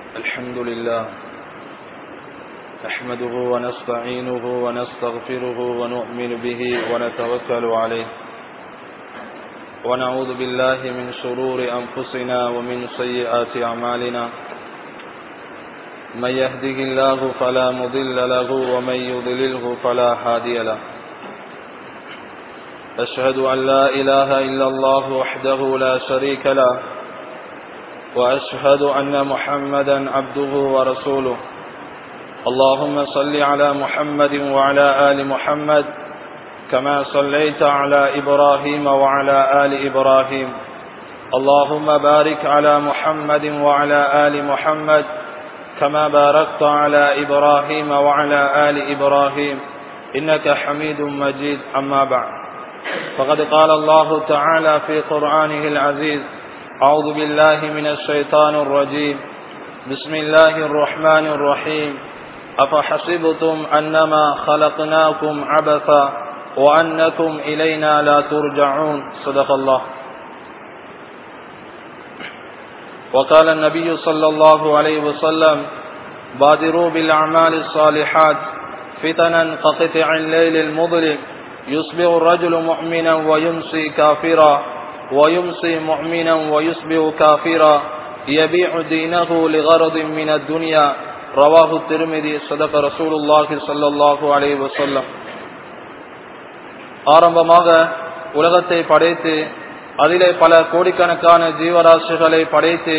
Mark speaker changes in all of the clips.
Speaker 1: الحمد لله نحمده ونستعينه ونستغفره ونؤمن به ونتوكل عليه ونعوذ بالله من شرور أنفسنا ومن سيئات أعمالنا من يهده الله فلا مضل له ومن يضلله فلا هادي له أشهد أن لا إله إلا الله وحده لا شريك له وأشهد أن محمدا عبده ورسوله اللهم صل على محمد وعلى آل محمد كما صليت على إبراهيم وعلى آل إبراهيم اللهم بارك على محمد وعلى آل محمد كما باركت على إبراهيم وعلى آل إبراهيم إنك حميد مجيد أما بعد فقد قال الله تعالى في قرآنه العزيز أعوذ بالله من الشيطان الرجيم بسم الله الرحمن الرحيم أفحسبتم أنما خلقناكم عبثا وأنكم إلينا لا ترجعون صدق الله وقال النبي صلى الله عليه وسلم بادروا بالأعمال الصالحات فتنا كقطع الليل المظلم يصبح الرجل مؤمنا ويمسي كافرا ويمسي مؤمنا ويصبح كافرا يبيع دينه لغرض من الدنيا رواه الترمذي صدق رسول الله صلى الله عليه وسلم ஆரம்பமாக உலகத்தை படைத்து அதிலே பல கோடிக்கணக்கான ஜீவராசிகளை படைத்து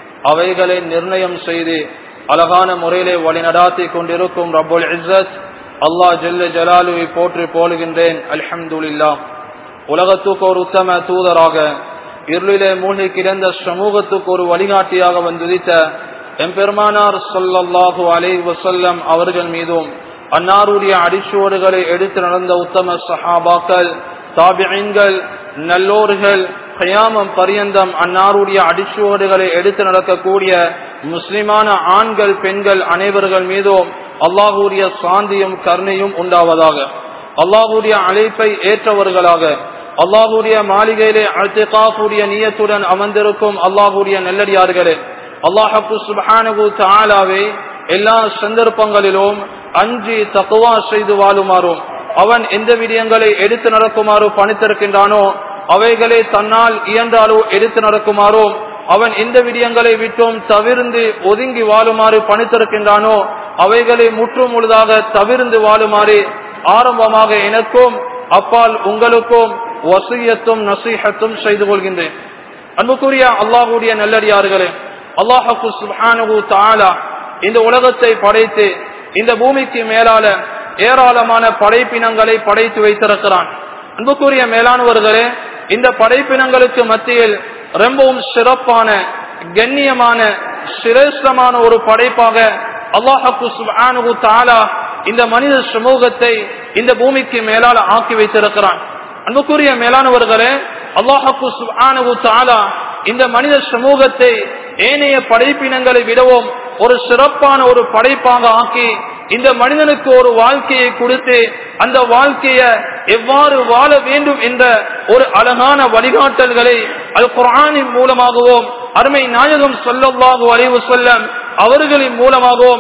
Speaker 1: அவைகளை நிர்ணயம் செய்து அழகான முறையிலே வழிநடாத்தி கொண்டிருக்கும் ரபுல் இஸ்ஸத் அல்லாஹ் ஜெல்ல ஜலாலுவை போற்றி போலுகின்றேன் அல்ஹம்துல்லா உலகத்துக்கு ஒரு உத்தம தூதராக இருளிலே மூழ்கி கிடந்த சமூகத்துக்கு ஒரு வழிகாட்டியாக வந்துதித்த எம்பெருமானார் சொல்லல்லாஹு அலை வசல்லம் அவர்கள் மீதும் அன்னாருடைய அடிச்சுவடுகளை எடுத்து நடந்த உத்தம சஹாபாக்கள் தாபியன்கள் நல்லோர்கள் கயாமம் பரியந்தம் அன்னாருடைய அடிச்சுவடுகளை எடுத்து நடக்கக்கூடிய முஸ்லிமான ஆண்கள் பெண்கள் அனைவர்கள் மீதும் அல்லாஹூரிய சாந்தியும் கருணையும் உண்டாவதாக அல்லாஹூரிய அழைப்பை ஏற்றவர்களாக அல்லாஹூரிய மாளிகையிலே அழ்த்திகாஃபுடைய நீயத்துடன் அமர்ந்திருக்கும் அல்லாஹூரிய நல்லடியார்களே அல்லாஹப்பு சுபானு தாலாவை எல்லா சந்தர்ப்பங்களிலும் அஞ்சி தக்குவா செய்து வாழுமாறும் அவன் எந்த விடயங்களை எடுத்து நடக்குமாறு பணித்திருக்கின்றானோ அவைகளை தன்னால் இயன்றாலோ எடுத்து நடக்குமாறோ அவன் எந்த விடயங்களை விட்டும் தவிர்ந்து ஒதுங்கி வாழுமாறு பணித்திருக்கின்றானோ அவைகளை முற்றும் முழுதாக தவிர்ந்து வாழுமாறு ஆரம்பமாக எனக்கும் அப்பால் உங்களுக்கும் வசியத்தும் நசீகத்தும் செய்து கொள்கின்றேன் அன்புக்குரிய அல்லாஹுடைய நல்லடியார்களே அல்லாஹு சுபானு தாலா இந்த உலகத்தை படைத்து இந்த பூமிக்கு மேலால ஏராளமான படைப்பினங்களை படைத்து வைத்திருக்கிறான் அன்புக்குரிய மேலானவர்களே இந்த படைப்பினங்களுக்கு மத்தியில் ரொம்பவும் சிறப்பான கண்ணியமான சிரேஷ்டமான ஒரு படைப்பாக அல்லாஹு சுபானு தாலா இந்த மனித சமூகத்தை இந்த பூமிக்கு மேலால ஆக்கி வைத்திருக்கிறான் அன்புக்குரிய மேலானவர்களே அல்லாஹு சுபானு தாலா இந்த மனித சமூகத்தை ஏனைய படைப்பினங்களை விடவும் ஒரு சிறப்பான ஒரு படைப்பாக ஆக்கி இந்த மனிதனுக்கு ஒரு வாழ்க்கையை கொடுத்து அந்த வாழ்க்கைய எவ்வாறு வாழ வேண்டும் என்ற ஒரு அழகான வழிகாட்டல்களை அது குரானின் மூலமாகவும் அருமை நாயகம் சொல்லவாகு அறிவு சொல்லம் அவர்களின் மூலமாகவும்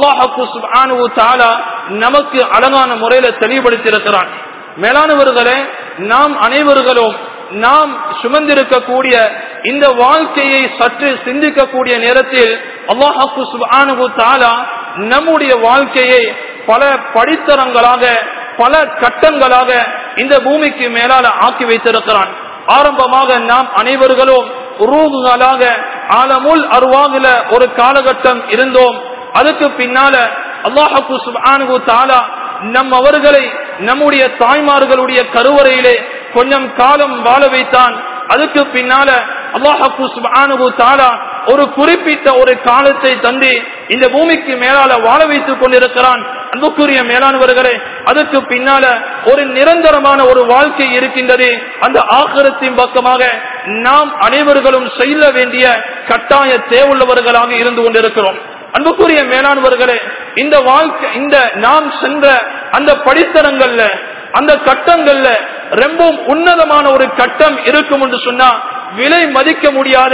Speaker 1: அல்லாஹு தாலா நமக்கு அழகான முறையில தெளிவுபடுத்தியிருக்கிறான் மேலானவர்களே நாம் அனைவர்களும் நாம் சுமந்திருக்கக்கூடிய இந்த வாழ்க்கையை சற்று சிந்திக்கக்கூடிய நேரத்தில் அல்லாஹு சுபானு தாலா நம்முடைய வாழ்க்கையை பல படித்தரங்களாக பல கட்டங்களாக இந்த பூமிக்கு மேலால ஆக்கி வைத்திருக்கிறான் ஆரம்பமாக நாம் அனைவர்களும் ரூகுகளாக ஆலமுல் அருவாகில ஒரு காலகட்டம் இருந்தோம் அதுக்கு பின்னால அல்லாஹு சுபானு தாலா நம் அவர்களை நம்முடைய தாய்மார்களுடைய கருவறையிலே கொஞ்சம் காலம் வாழ வைத்தான் அதுக்கு பின்னால அல்லாஹு சுபானு தாலா ஒரு குறிப்பிட்ட ஒரு காலத்தை தந்து இந்த பூமிக்கு மேலால வாழ வைத்துக் கொண்டிருக்கிறான் அன்புக்குரிய மேலானவர்களே அதுக்கு பின்னால ஒரு நிரந்தரமான ஒரு வாழ்க்கை இருக்கின்றது அந்த ஆகரத்தின் பக்கமாக நாம் அனைவர்களும் செய்ய வேண்டிய கட்டாய தேவுள்ளவர்களாக இருந்து கொண்டிருக்கிறோம் அன்புக்குரிய மேலானவர்களே இந்த வாழ்க்கை இந்த நாம் சென்ற அந்த படித்தரங்கள்ல அந்த கட்டங்கள்ல ரொம்பவும் உன்னதமான ஒரு கட்டம் இருக்கும் என்று சொன்னா விலை மதிக்க முடியாத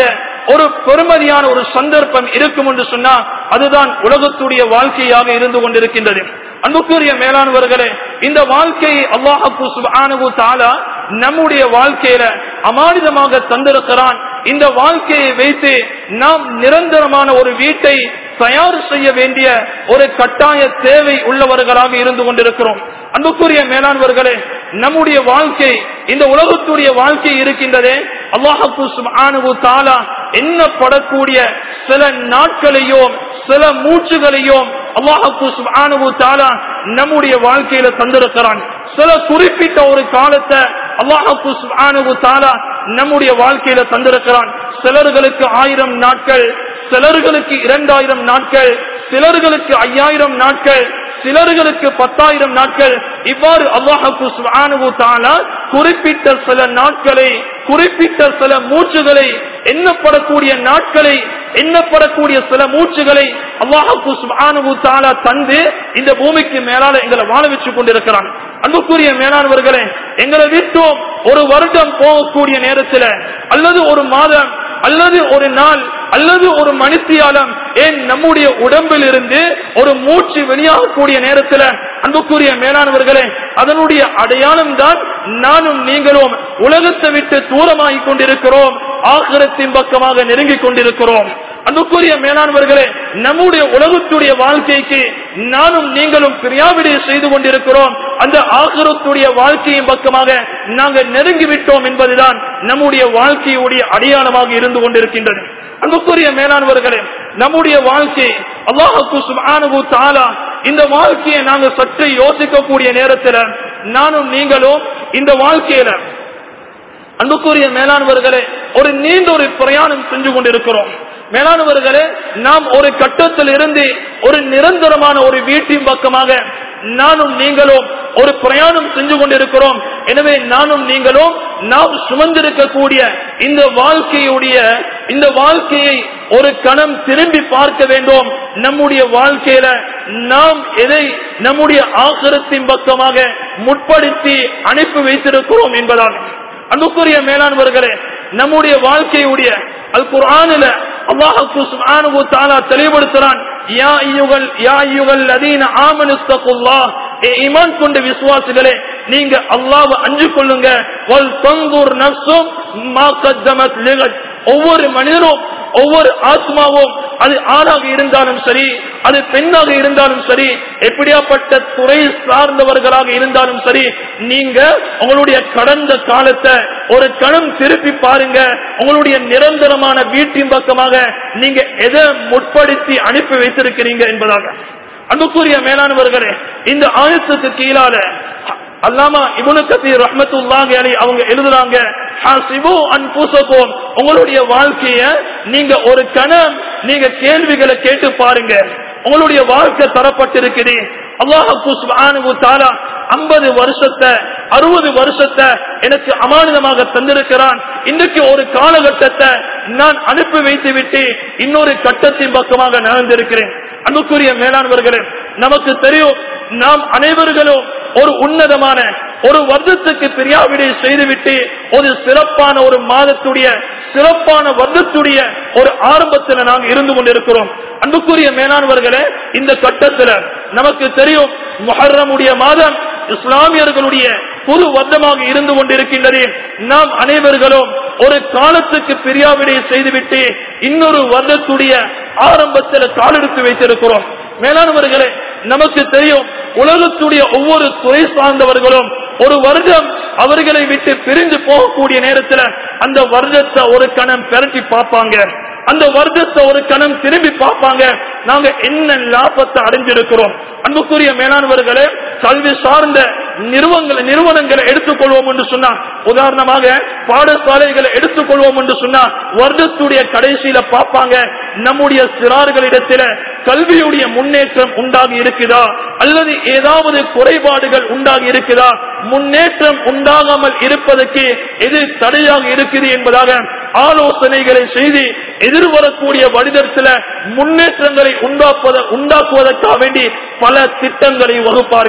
Speaker 1: ஒரு பெருமதியான ஒரு சந்தர்ப்பம் இருக்கும் என்று சொன்னா அதுதான் உலகத்துடைய வாழ்க்கையாக இருந்து கொண்டிருக்கின்றது அன்புக்குரிய மேலானவர்களே இந்த வாழ்க்கையை அல்லாஹு சுபானு தாலா நம்முடைய வாழ்க்கையில அமானிதமாக தந்திருக்கிறான் இந்த வாழ்க்கையை வைத்து நாம் நிரந்தரமான ஒரு வீட்டை தயார் செய்ய வேண்டிய ஒரு கட்டாய தேவை உள்ளவர்களாக இருந்து கொண்டிருக்கிறோம் அன்புக்குரிய மேலானவர்களே நம்முடைய வாழ்க்கை இந்த உலகத்துடைய வாழ்க்கை இருக்கின்றதே அல்லாஹு சுபானு தாலா எண்ணப்படக்கூடிய சில நாட்களையும் சில மூச்சுகளையும் அல்லாஹு சுபானு தாலா நம்முடைய வாழ்க்கையில தந்திருக்கிறான் சில குறிப்பிட்ட ஒரு காலத்தை அல்லாஹு சுபானு தாலா நம்முடைய வாழ்க்கையில தந்திருக்கிறான் சிலர்களுக்கு ஆயிரம் நாட்கள் சிலர்களுக்கு இரண்டாயிரம் நாட்கள் சிலர்களுக்கு ஐயாயிரம் நாட்கள் சிலர்களுக்கு பத்தாயிரம் நாட்கள் இவ்வாறு அல்லாஹு சுபானு தாலா குறிப்பிட்ட சில நாட்களை குறிப்பிட்ட சில மூச்சுகளை எண்ணப்படக்கூடிய நாட்களை எண்ணப்படக்கூடிய சில மூச்சுகளை அல்லாஹு சுபானு தாலா தந்து இந்த பூமிக்கு மேலால எங்களை வாழ வச்சு கொண்டிருக்கிறான் அன்புக்குரிய மேலானவர்களே எங்களை விட்டோம் ஒரு வருடம் போகக்கூடிய நேரத்தில் அல்லது ஒரு மாதம் அல்லது ஒரு நாள் அல்லது ஒரு மனுஷியாலம் ஏன் நம்முடைய உடம்பில் இருந்து ஒரு மூச்சு வெளியாகக்கூடிய நேரத்தில் அன்புக்குரிய மேலானவர்களே அதனுடைய அடையாளம் தான் நானும் நீங்களும் உலகத்தை விட்டு தூரமாகிக் கொண்டிருக்கிறோம் ஆகிரத்தின் பக்கமாக நெருங்கிக் கொண்டிருக்கிறோம் அன்புக்குரிய மேலானவர்களே நம்முடைய உலகத்துடைய வாழ்க்கைக்கு நானும் நீங்களும் பிரியாவிடை செய்து கொண்டிருக்கிறோம் அந்த ஆகிரத்துடைய வாழ்க்கையின் பக்கமாக நாங்கள் நெருங்கிவிட்டோம் என்பதுதான் நம்முடைய வாழ்க்கையுடைய அடையாளமாக இருந்து கொண்டிருக்கின்றது அன்புக்குரிய மேலானவர்களே நம்முடைய வாழ்க்கை அல்லாஹு சுபானு தாலா இந்த வாழ்க்கையை நாங்க சற்று யோசிக்கக்கூடிய நேரத்தில் நானும் நீங்களும் இந்த வாழ்க்கையில அன்புக்குரிய மேலானவர்களே ஒரு நீண்ட ஒரு பிரயாணம் செஞ்சு கொண்டிருக்கிறோம் மேலானவர்களே நாம் ஒரு கட்டத்தில் இருந்து ஒரு நிரந்தரமான ஒரு வீட்டின் பக்கமாக நானும் நீங்களும் ஒரு பிரயாணம் செஞ்சு கொண்டிருக்கிறோம் எனவே நானும் நீங்களும் நாம் சுமந்திருக்கக்கூடிய இந்த வாழ்க்கையுடைய இந்த வாழ்க்கையை ஒரு கணம் திரும்பி பார்க்க வேண்டும் நம்முடைய வாழ்க்கையில நாம் எதை நம்முடைய ஆசிரத்தின் பக்கமாக முற்படுத்தி அனுப்பி வைத்திருக்கிறோம் என்பதாகும் அன்புக்குரிய மேலானவர்களே நம்முடைய வாழ்க்கையுடைய அல் குர்ஆனில அல்லாஹு சுப்ஹானஹு தஆலா தெளிவுபடுத்துறான் யா அய்யுகல் யா அய்யுகல் லதீன ஆமனு தகுல்லாஹ் ஏ ஈமான் கொண்ட விசுவாசிகளே நீங்க அல்லாஹ்வை அஞ்சு கொள்ளுங்க வல் தன்துர் நஃப்ஸும் மா கத்தமத் லிகத் ஒவ்வொரு மனிதனும் ஒவ்வொரு ஆத்மாவும் அது ஆணாக இருந்தாலும் சரி அது பெண்ணாக இருந்தாலும் சரி எப்படியாப்பட்ட துறை சார்ந்தவர்களாக இருந்தாலும் சரி நீங்க உங்களுடைய கடந்த காலத்தை ஒரு கணம் திருப்பி பாருங்க உங்களுடைய நிரந்தரமான வீட்டின் பக்கமாக நீங்க எதை முற்படுத்தி அனுப்பி வைத்திருக்கிறீங்க என்பதாக அன்புக்குரிய மேலானவர்களே இந்த ஆயத்துக்கு கீழால அல்லாமா இபுனு கத்தீர் ரஹ்மத்துல்லாஹி அலைஹி அவங்க எழுதுறாங்க ஹாசிபு அன்புசகும் உங்களுடைய வாழ்க்கைய நீங்க ஒரு கணம் நீங்க கேள்விகளை கேட்டு பாருங்க உங்களுடைய வாழ்க்கை தரப்பட்டிருக்குது அல்லாஹு சுப்ஹானஹு தஆலா 50 வருஷத்தை அறுபது வருஷத்தை எனக்கு அமானிதமாக தந்திருக்கிறான் இன்றைக்கு ஒரு காலகட்டத்தை நான் அனுப்பி வைத்து விட்டு இன்னொரு கட்டத்தின் பக்கமாக நகர்ந்திருக்கிறேன் அன்புக்குரிய மேலானவர்களே நமக்கு தெரியும் நாம் அனைவர்களும் ஒரு உன்னதமான ஒரு வருடத்துக்கு பிரியாவிடை செய்துவிட்டு ஒரு சிறப்பான ஒரு மாதத்துடைய சிறப்பான வருடத்துடைய ஒரு ஆரம்பத்தில் நாங்கள் இருந்து கொண்டிருக்கிறோம் அன்புக்குரிய மேலானவர்களே இந்த கட்டத்தில் நமக்கு தெரியும் முஹர்ரமுடைய மாதம் இஸ்லாமியர்களுடைய புது வருடமாக இருந்து கொண்டிருக்கின்றது நாம் அனைவர்களும் ஒரு காலத்துக்கு பிரியாவிடை செய்துவிட்டு இன்னொரு வருடத்துடைய ஆரம்பத்தில் காலெடுத்து வைத்திருக்கிறோம் மேலானவர்களே நமக்கு தெரியும் உலகத்துடைய ஒவ்வொரு துறை சார்ந்தவர்களும் ஒரு வருடம் அவர்களை விட்டு பிரிந்து போகக்கூடிய நேரத்தில் அந்த வருடத்தை ஒரு கணம் பெரட்டி பார்ப்பாங்க அந்த வருடத்தை ஒரு கணம் திரும்பி பார்ப்பாங்க நாங்க என்ன லாபத்தை அடைஞ்சிருக்கிறோம் அன்புக்குரிய மேலானவர்களே கல்வி சார்ந்த நிறுவனங்களை நிறுவனங்களை எடுத்துக்கொள்வோம் என்று சொன்னா உதாரணமாக பாடசாலைகளை எடுத்துக்கொள்வோம் என்று சொன்னா வருடத்துடைய கடைசியில பார்ப்பாங்க நம்முடைய சிறார்களிடத்தில கல்வியுடைய முன்னேற்றம் உண்டாகி இருக்குதா அல்லது ஏதாவது குறைபாடுகள் உண்டாகி இருக்குதா முன்னேற்றம் உண்டாகாமல் இருப்பதற்கு எது தடையாக இருக்குது என்பதாக ஆலோசனைகளை செய்து எதிர்வரக்கூடிய வடிதத்தில் முன்னேற்றங்களை உண்டாக்குவத உண்டாக்குவதற்காக வேண்டி பல திட்டங்களை வகுப்பார்கள்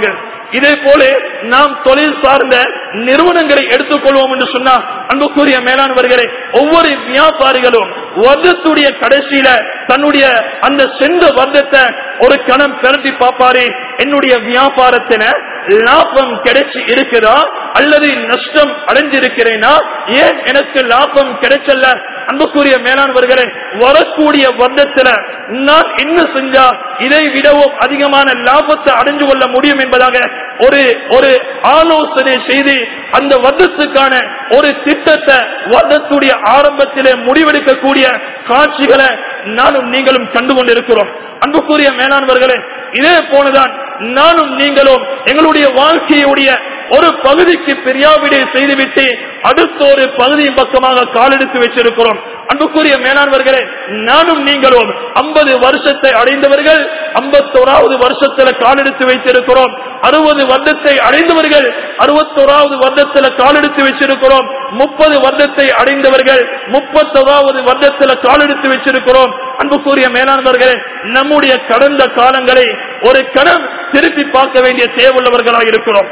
Speaker 1: இதே போல நாம் தொழில் சார்ந்த நிறுவனங்களை எடுத்துக்கொள்வோம் என்று சொன்னால் அன்புக்குரிய மேலானவர்களே ஒவ்வொரு வியாபாரிகளும் வருடத்துடைய கடைசியில தன்னுடைய அந்த சென்ற வருடத்தை ஒரு கணம் திரட்டி பார்ப்பாரு என்னுடைய வியாபாரத்தின லாபம் கிடைச்சு இருக்குதா அல்லது நஷ்டம் அடைஞ்சிருக்கிறேனா ஏன் எனக்கு லாபம் கிடைச்சல்ல அன்புக்குரிய மேலானவர்களே வரக்கூடிய வருடத்துல நான் என்ன செஞ்சா இதை விடவும் அதிகமான லாபத்தை அடைஞ்சு கொள்ள முடியும் என்பதாக ஒரு ஒரு ஆலோசனை செய்து அந்த வருடத்துக்கான ஒரு திட்டத்தை வருடத்துடைய ஆரம்பத்திலே முடிவெடுக்கக்கூடிய காட்சிகளை நானும் நீங்களும் கண்டு கொண்டிருக்கிறோம் அன்புக்குரிய மேலானவர்களே இதே போலதான் நானும் நீங்களும் எங்களுடைய வாழ்க்கையுடைய ஒரு பகுதிக்கு பிரியாவிடை செய்துவிட்டு அடுத்த ஒரு பகுதியின் பக்கமாக காலெடுத்து வச்சிருக்கிறோம் அன்புக்குரிய மேலானவர்களே நானும் நீங்களும் ஐம்பது வருஷத்தை அடைந்தவர்கள் ஐம்பத்தோராவது வருஷத்துல காலெடுத்து வைத்திருக்கிறோம் அறுபது வருடத்தை அடைந்தவர்கள் அறுபத்தோராவது வருடத்துல காலெடுத்து வச்சிருக்கிறோம் முப்பது வருடத்தை அடைந்தவர்கள் முப்பத்தோராவது வருடத்துல காலெடுத்து வச்சிருக்கிறோம் அன்புக்குரிய மேலானவர்களே நம்முடைய கடந்த காலங்களை ஒரு கணம் திருப்பி பார்க்க வேண்டிய தேவையுள்ளவர்களாக இருக்கிறோம்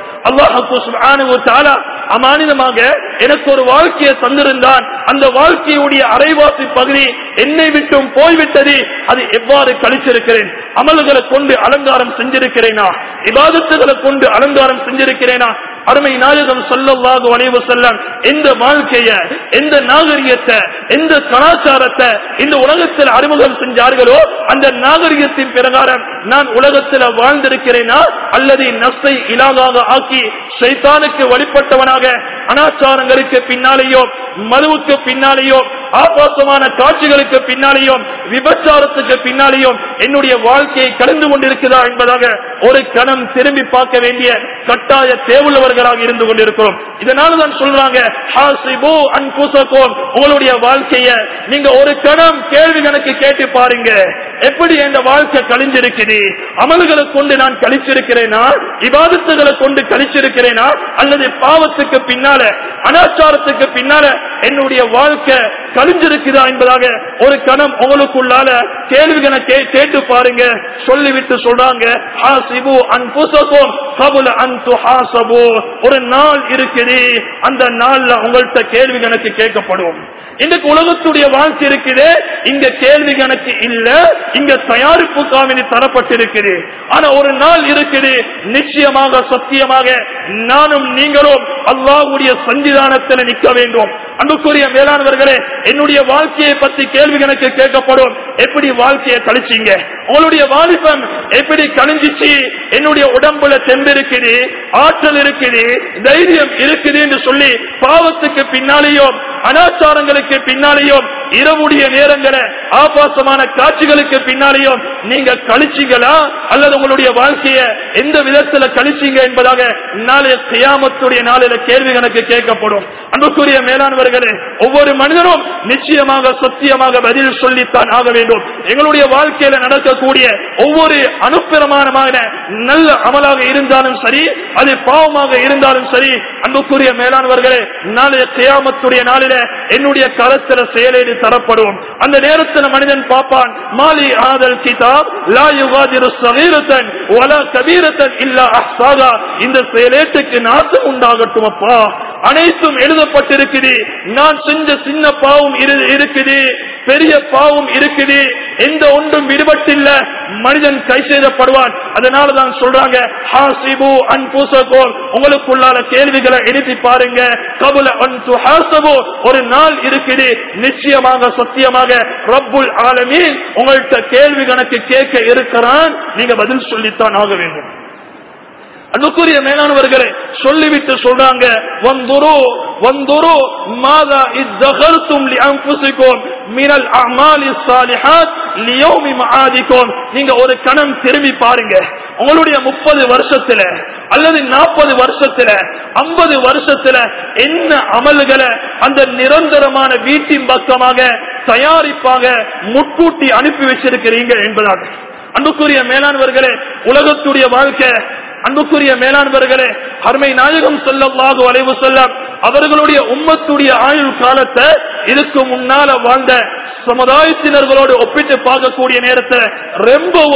Speaker 1: அல்லாஹு அமானிதமாக எனக்கு ஒரு வாழ்க்கையை தந்திருந்தான் அந்த வாழ்க்கையுடைய அரைவாசி பகுதி என்னை விட்டும் போய்விட்டது அது எவ்வாறு கழிச்சிருக்கிறேன் அமல்களை கொண்டு அலங்காரம் செஞ்சிருக்கிறேனா இபாதத்துகளை கொண்டு அலங்காரம் செஞ்சிருக்கிறேனா அருமை நாயகம் சொல்லவாக வளைவு செல்லம் எந்த வாழ்க்கைய எந்த நாகரிகத்தை எந்த கலாச்சாரத்தை இந்த உலகத்தில் அறிமுகம் செஞ்சார்களோ அந்த நாகரிகத்தின் பிரகாரம் நான் உலகத்தில் வாழ்ந்திருக்கிறேனா அல்லது நஷ்டை இலாகாக ஆக்கி சைத்தானுக்கு வழிபட்டவனாக அனாச்சாரங்களுக்கு பின்னாலேயோ மதுவுக்கு பின்னாலேயோ ஆபாசமான காட்சிகளுக்கு பின்னாலேயும் விபச்சாரத்துக்கு பின்னாலேயும் என்னுடைய வாழ்க்கையை கலந்து கொண்டிருக்கிறதா என்பதாக ஒரு கணம் திரும்பி பார்க்க வேண்டிய கட்டாய தேவையுள்ளவர்களாக இருந்து கொண்டிருக்கிறோம் இதனால தான் சொல்றாங்க ஹாசிபு அன்புசகோம் உங்களுடைய வாழ்க்கைய நீங்க ஒரு கணம் கேள்வி கணக்கு கேட்டு பாருங்க எப்படி என் வாழ்க்கை கழிஞ்சிருக்குது அமல்களை கொண்டு நான் கழிச்சிருக்கிறேனா விவாதத்துகளை கொண்டு கழிச்சிருக்கிறேனா அல்லது பாவத்துக்கு பின்னால அனாச்சாரத்துக்கு பின்னால என்னுடைய வாழ்க்கை கழிஞ்சிருக்குதா என்பதாக ஒரு கணம் உங்களுக்குள்ளால கேள்விகளை கே- கேட்டு பாருங்க சொல்லிவிட்டு சொல்றாங்க ஹாசிபு அன்புசகோம் கபுல அன்பு ஹாசபு ஒரு நாள் இருக்குது அந்த நாள்ல உங்கள்கிட்ட கேள்வி கணக்கு கேட்கப்படும் இன்றைக்கு உலகத்துடைய வாழ்க்கை இருக்குது இங்க கேள்வி கணக்கு இல்ல இங்க தயாரிப்பு காவினி தரப்பட்டிருக்குது ஆனா ஒரு நாள் இருக்குது நிச்சயமாக சத்தியமாக நானும் நீங்களும் அல்லாஹ்வுடைய சஞ்சிதானத்தில் நிற்க வேண்டும் அன்புக்குரிய மேலானவர்களே என்னுடைய வாழ்க்கையை பத்தி கேள்வி கணக்கு கேட்கப்படும் எப்படி வாழ்க்கையை கழிச்சீங்க உங்களுடைய வாலிபம் எப்படி கழிஞ்சிச்சு என்னுடைய உடம்புல தெம்பு இருக்குது ஆற்றல் இருக்குது தைரியம் இருக்குது என்று சொல்லி பாவத்துக்கு பின்னாலேயும் அனாச்சாரங்களுக்கு பின்னாலேயும் இரவுடைய நேரங்களை ஆபாசமான காட்சிகளுக்கு பின்னாலேயும் நீங்க கழிச்சீங்களா அல்லது உங்களுடைய வாழ்க்கைய எந்த விதத்துல கழிச்சீங்க என்பதாக நாளைய கியாமத்துடைய நாளில கேள்வி கணக்கு கேட்கப்படும் அன்புக்குரிய மேலானவர்களே ஒவ்வொரு மனிதனும் நிச்சயமாக சத்தியமாக பதில் சொல்லித்தான் ஆக வேண்டும் எங்களுடைய வாழ்க்கையில நடக்கக்கூடிய ஒவ்வொரு அனுப்பிரமானமான நல்ல அமலாக இருந்தாலும் சரி அது பாவமாக இருந்தாலும் சரி அன்புக்குரிய மேலானவர்களே நாளைய கியாமத்துடைய நாளில என்னுடைய கரத்தில செயலேடு தரப்படும் அந்த நேரத்தில் மனிதன் பார்ப்பான் மாலி ஆதல் கிதாப் லா யுகாதிரு சகீரத்தன் வலா கபீரத்தன் இல்லா அஹ்சாதா இந்த செயலேட்டுக்கு நாசம் உண்டாகட்டும் அப்பா அனைத்தும் எழுதப்பட்டிருக்குது நான் செஞ்ச சின்ன பாவம் இரு- இருக்குது பெரிய பாவம் இருக்குது எந்த ஒன்றும் விடுபட்டில்ல மனிதன் கை செய்தப்படுவான் அதனால தான் சொல்றாங்க ஹாசிபு அன்புசகோ உங்களுக்குள்ளான கேள்விகளை எழுதி பாருங்க கபுல அன்பு ஹாசபு ஒரு நாள் இருக்குது நிச்சயமாக சத்தியமாக ரப்புல் ஆலமீன் உங்கள்கிட்ட கேள்வி கணக்கு கேட்க இருக்கிறான் நீங்க பதில் சொல்லித்தான் ஆக வேண்டும் அன்புக்குரிய மேலானவர்களே சொல்லிவிட்டு சொல்றாங்க வந்துரு வந்துரு மாதா இத்தகர்த்தும் லிஅன்ஃபுசிக்கும் மினல் அமாலி ஸாலிஹாத் லியௌமி மஆதிக்கும் நீங்க ஒரு கணம் திரும்பி பாருங்க உங்களுடைய முப்பது வருஷத்துல அல்லது நாற்பது வருஷத்துல ஐம்பது வருஷத்துல என்ன அமல்களை அந்த நிரந்தரமான வீட்டின் பக்கமாக தயாரிப்பாக முட்கூட்டி அனுப்பி வச்சிருக்கிறீங்க என்பதாக அன்புக்குரிய மேலானவர்களே உலகத்துடைய வாழ்க்கை அன்புக்குரிய மேலானவர்களே அருமை நாயகம் சொல்லவாக வளைவு செல்லம் அவர்களுடைய உம்மத்துடைய ஆயுள் காலத்தை இதுக்கு முன்னால வாழ்ந்த சமுதாயத்தினர்களோடு ஒப்பிட்டு பார்க்கக்கூடிய நேரத்தில் ரொம்பவும்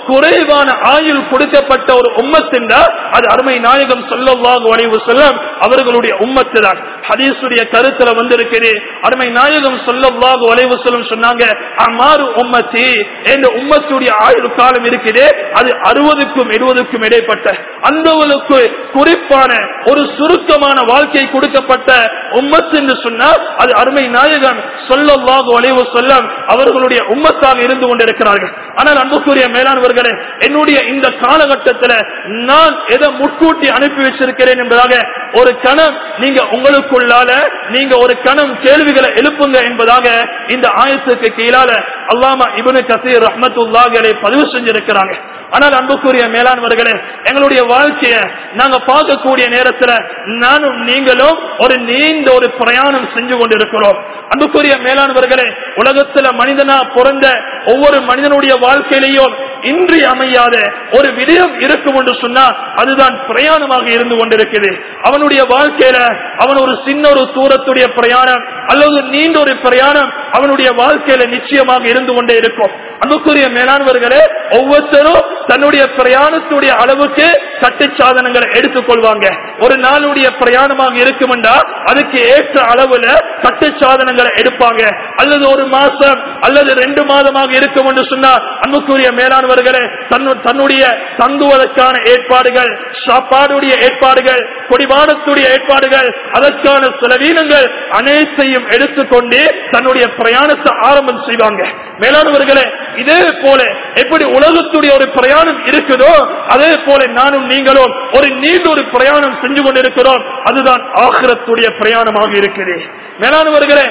Speaker 1: குறைவான ஆயுள் கொடுக்கப்பட்ட ஒரு உம்மத்தின் அது அருமை நாயகம் சொல்லவாக வளைவு செல்லம் அவர்களுடைய உம்மத்து தான் ஹதீசுடைய கருத்துல வந்திருக்குது அருமை நாயகம் சொல்லவாக வளைவு செல்லம் சொன்னாங்க அம்மாறு உம்மத்தி என்ற உம்மத்துடைய ஆயுள் காலம் இருக்குது அது அறுபதுக்கும் எழுபதுக்கும் இடைப்பட்ட அந்தவளுக்கு குறிப்பான ஒரு சுருக்கமான வாழ்க்கை கொடுக்கப்பட்ட உம்மத்து என்று சொன்னால் அது அருமை நாயகம் சொல்லவாக வளைவு செல்லம் அவர்களுடைய உம்மத்தாக இருந்து கொண்டிருக்கிறார்கள் ஆனால் அன்புக்குரிய மேலானவர்களே என்னுடைய இந்த காலகட்டத்தில் நான் எதை முட்கூட்டி அனுப்பி வச்சிருக்கிறேன் என்பதாக ஒரு கணம் நீங்க உங்களுக்குள்ளால நீங்க ஒரு கணம் கேள்விகளை எழுப்புங்க என்பதாக இந்த ஆயத்துக்கு கீழால அல்லாமா இபனு கசீர் ரஹமத்துல்லாஹலை பதிவு செஞ்சிருக்கிறாங்க ஆனால் அன்புக்குரிய மேலானவர்களே எங்களுடைய வாழ்க்கைய நாங்க பார்க்கக்கூடிய நேரத்துல நானும் நீங்களும் ஒரு நீண்ட ஒரு பிரயாணம் செஞ்சு கொண்டிருக்கிறோம் அன்புக்குரிய மேலானவர்களே உலகத்துல மனிதனா பிறந்த ஒவ்வொரு மனிதனுடைய வாழ்க்கையிலையும் இன்றி அமையாத ஒரு விடயம் இருக்கும் என்று சொன்னா அதுதான் பிரயாணமாக இருந்து கொண்டிருக்குது அவனுடைய வாழ்க்கையில அவன் ஒரு சின்ன ஒரு தூரத்துடைய பிரயாணம் அல்லது நீண்ட ஒரு பிரயாணம் அவனுடைய வாழ்க்கையில நிச்சயமாக இருந்து கொண்டே இருக்கும் அன்புக்குரிய மேலானவர்களே ஒவ்வொருத்தரும் தன்னுடைய பிரயாணத்துடைய அளவுக்கு கட்டு சாதனங்களை எடுத்துக் கொள்வாங்க ஒரு நாளுடைய பிரயாணமாக இருக்குமெண்டா அதுக்கு ஏற்ற அளவுல கட்டு சாதனங்களை எடுப்பாங்க அல்லது ஒரு மாசம் அல்லது ரெண்டு மாதமாக இருக்கும் என்று சொன்னால் அன்புக்குரிய மேலானவர்களே தன்னுடைய தங்குவதற்கான ஏற்பாடுகள் சாப்பாடுடைய ஏற்பாடுகள் குடிபானத்துடைய ஏற்பாடுகள் அதற்கான செலவீனங்கள் அனைத்தையும் எடுத்துக்கொண்டு தன்னுடைய பிரயாணத்தை ஆரம்பம் செய்வாங்க மேலானவர்களே இதே போல எப்படி உலகத்துடைய ஒரு பிரயாணம் இருக்குதோ அதே போல நானும் நீங்களும் ஒரு நீண்ட ஒரு பிரயாணம் செஞ்சு கொண்டிருக்கிறோம் அதுதான் ஆகிரத்துடைய பிரயாணமாக இருக்குது மேலானவர்களே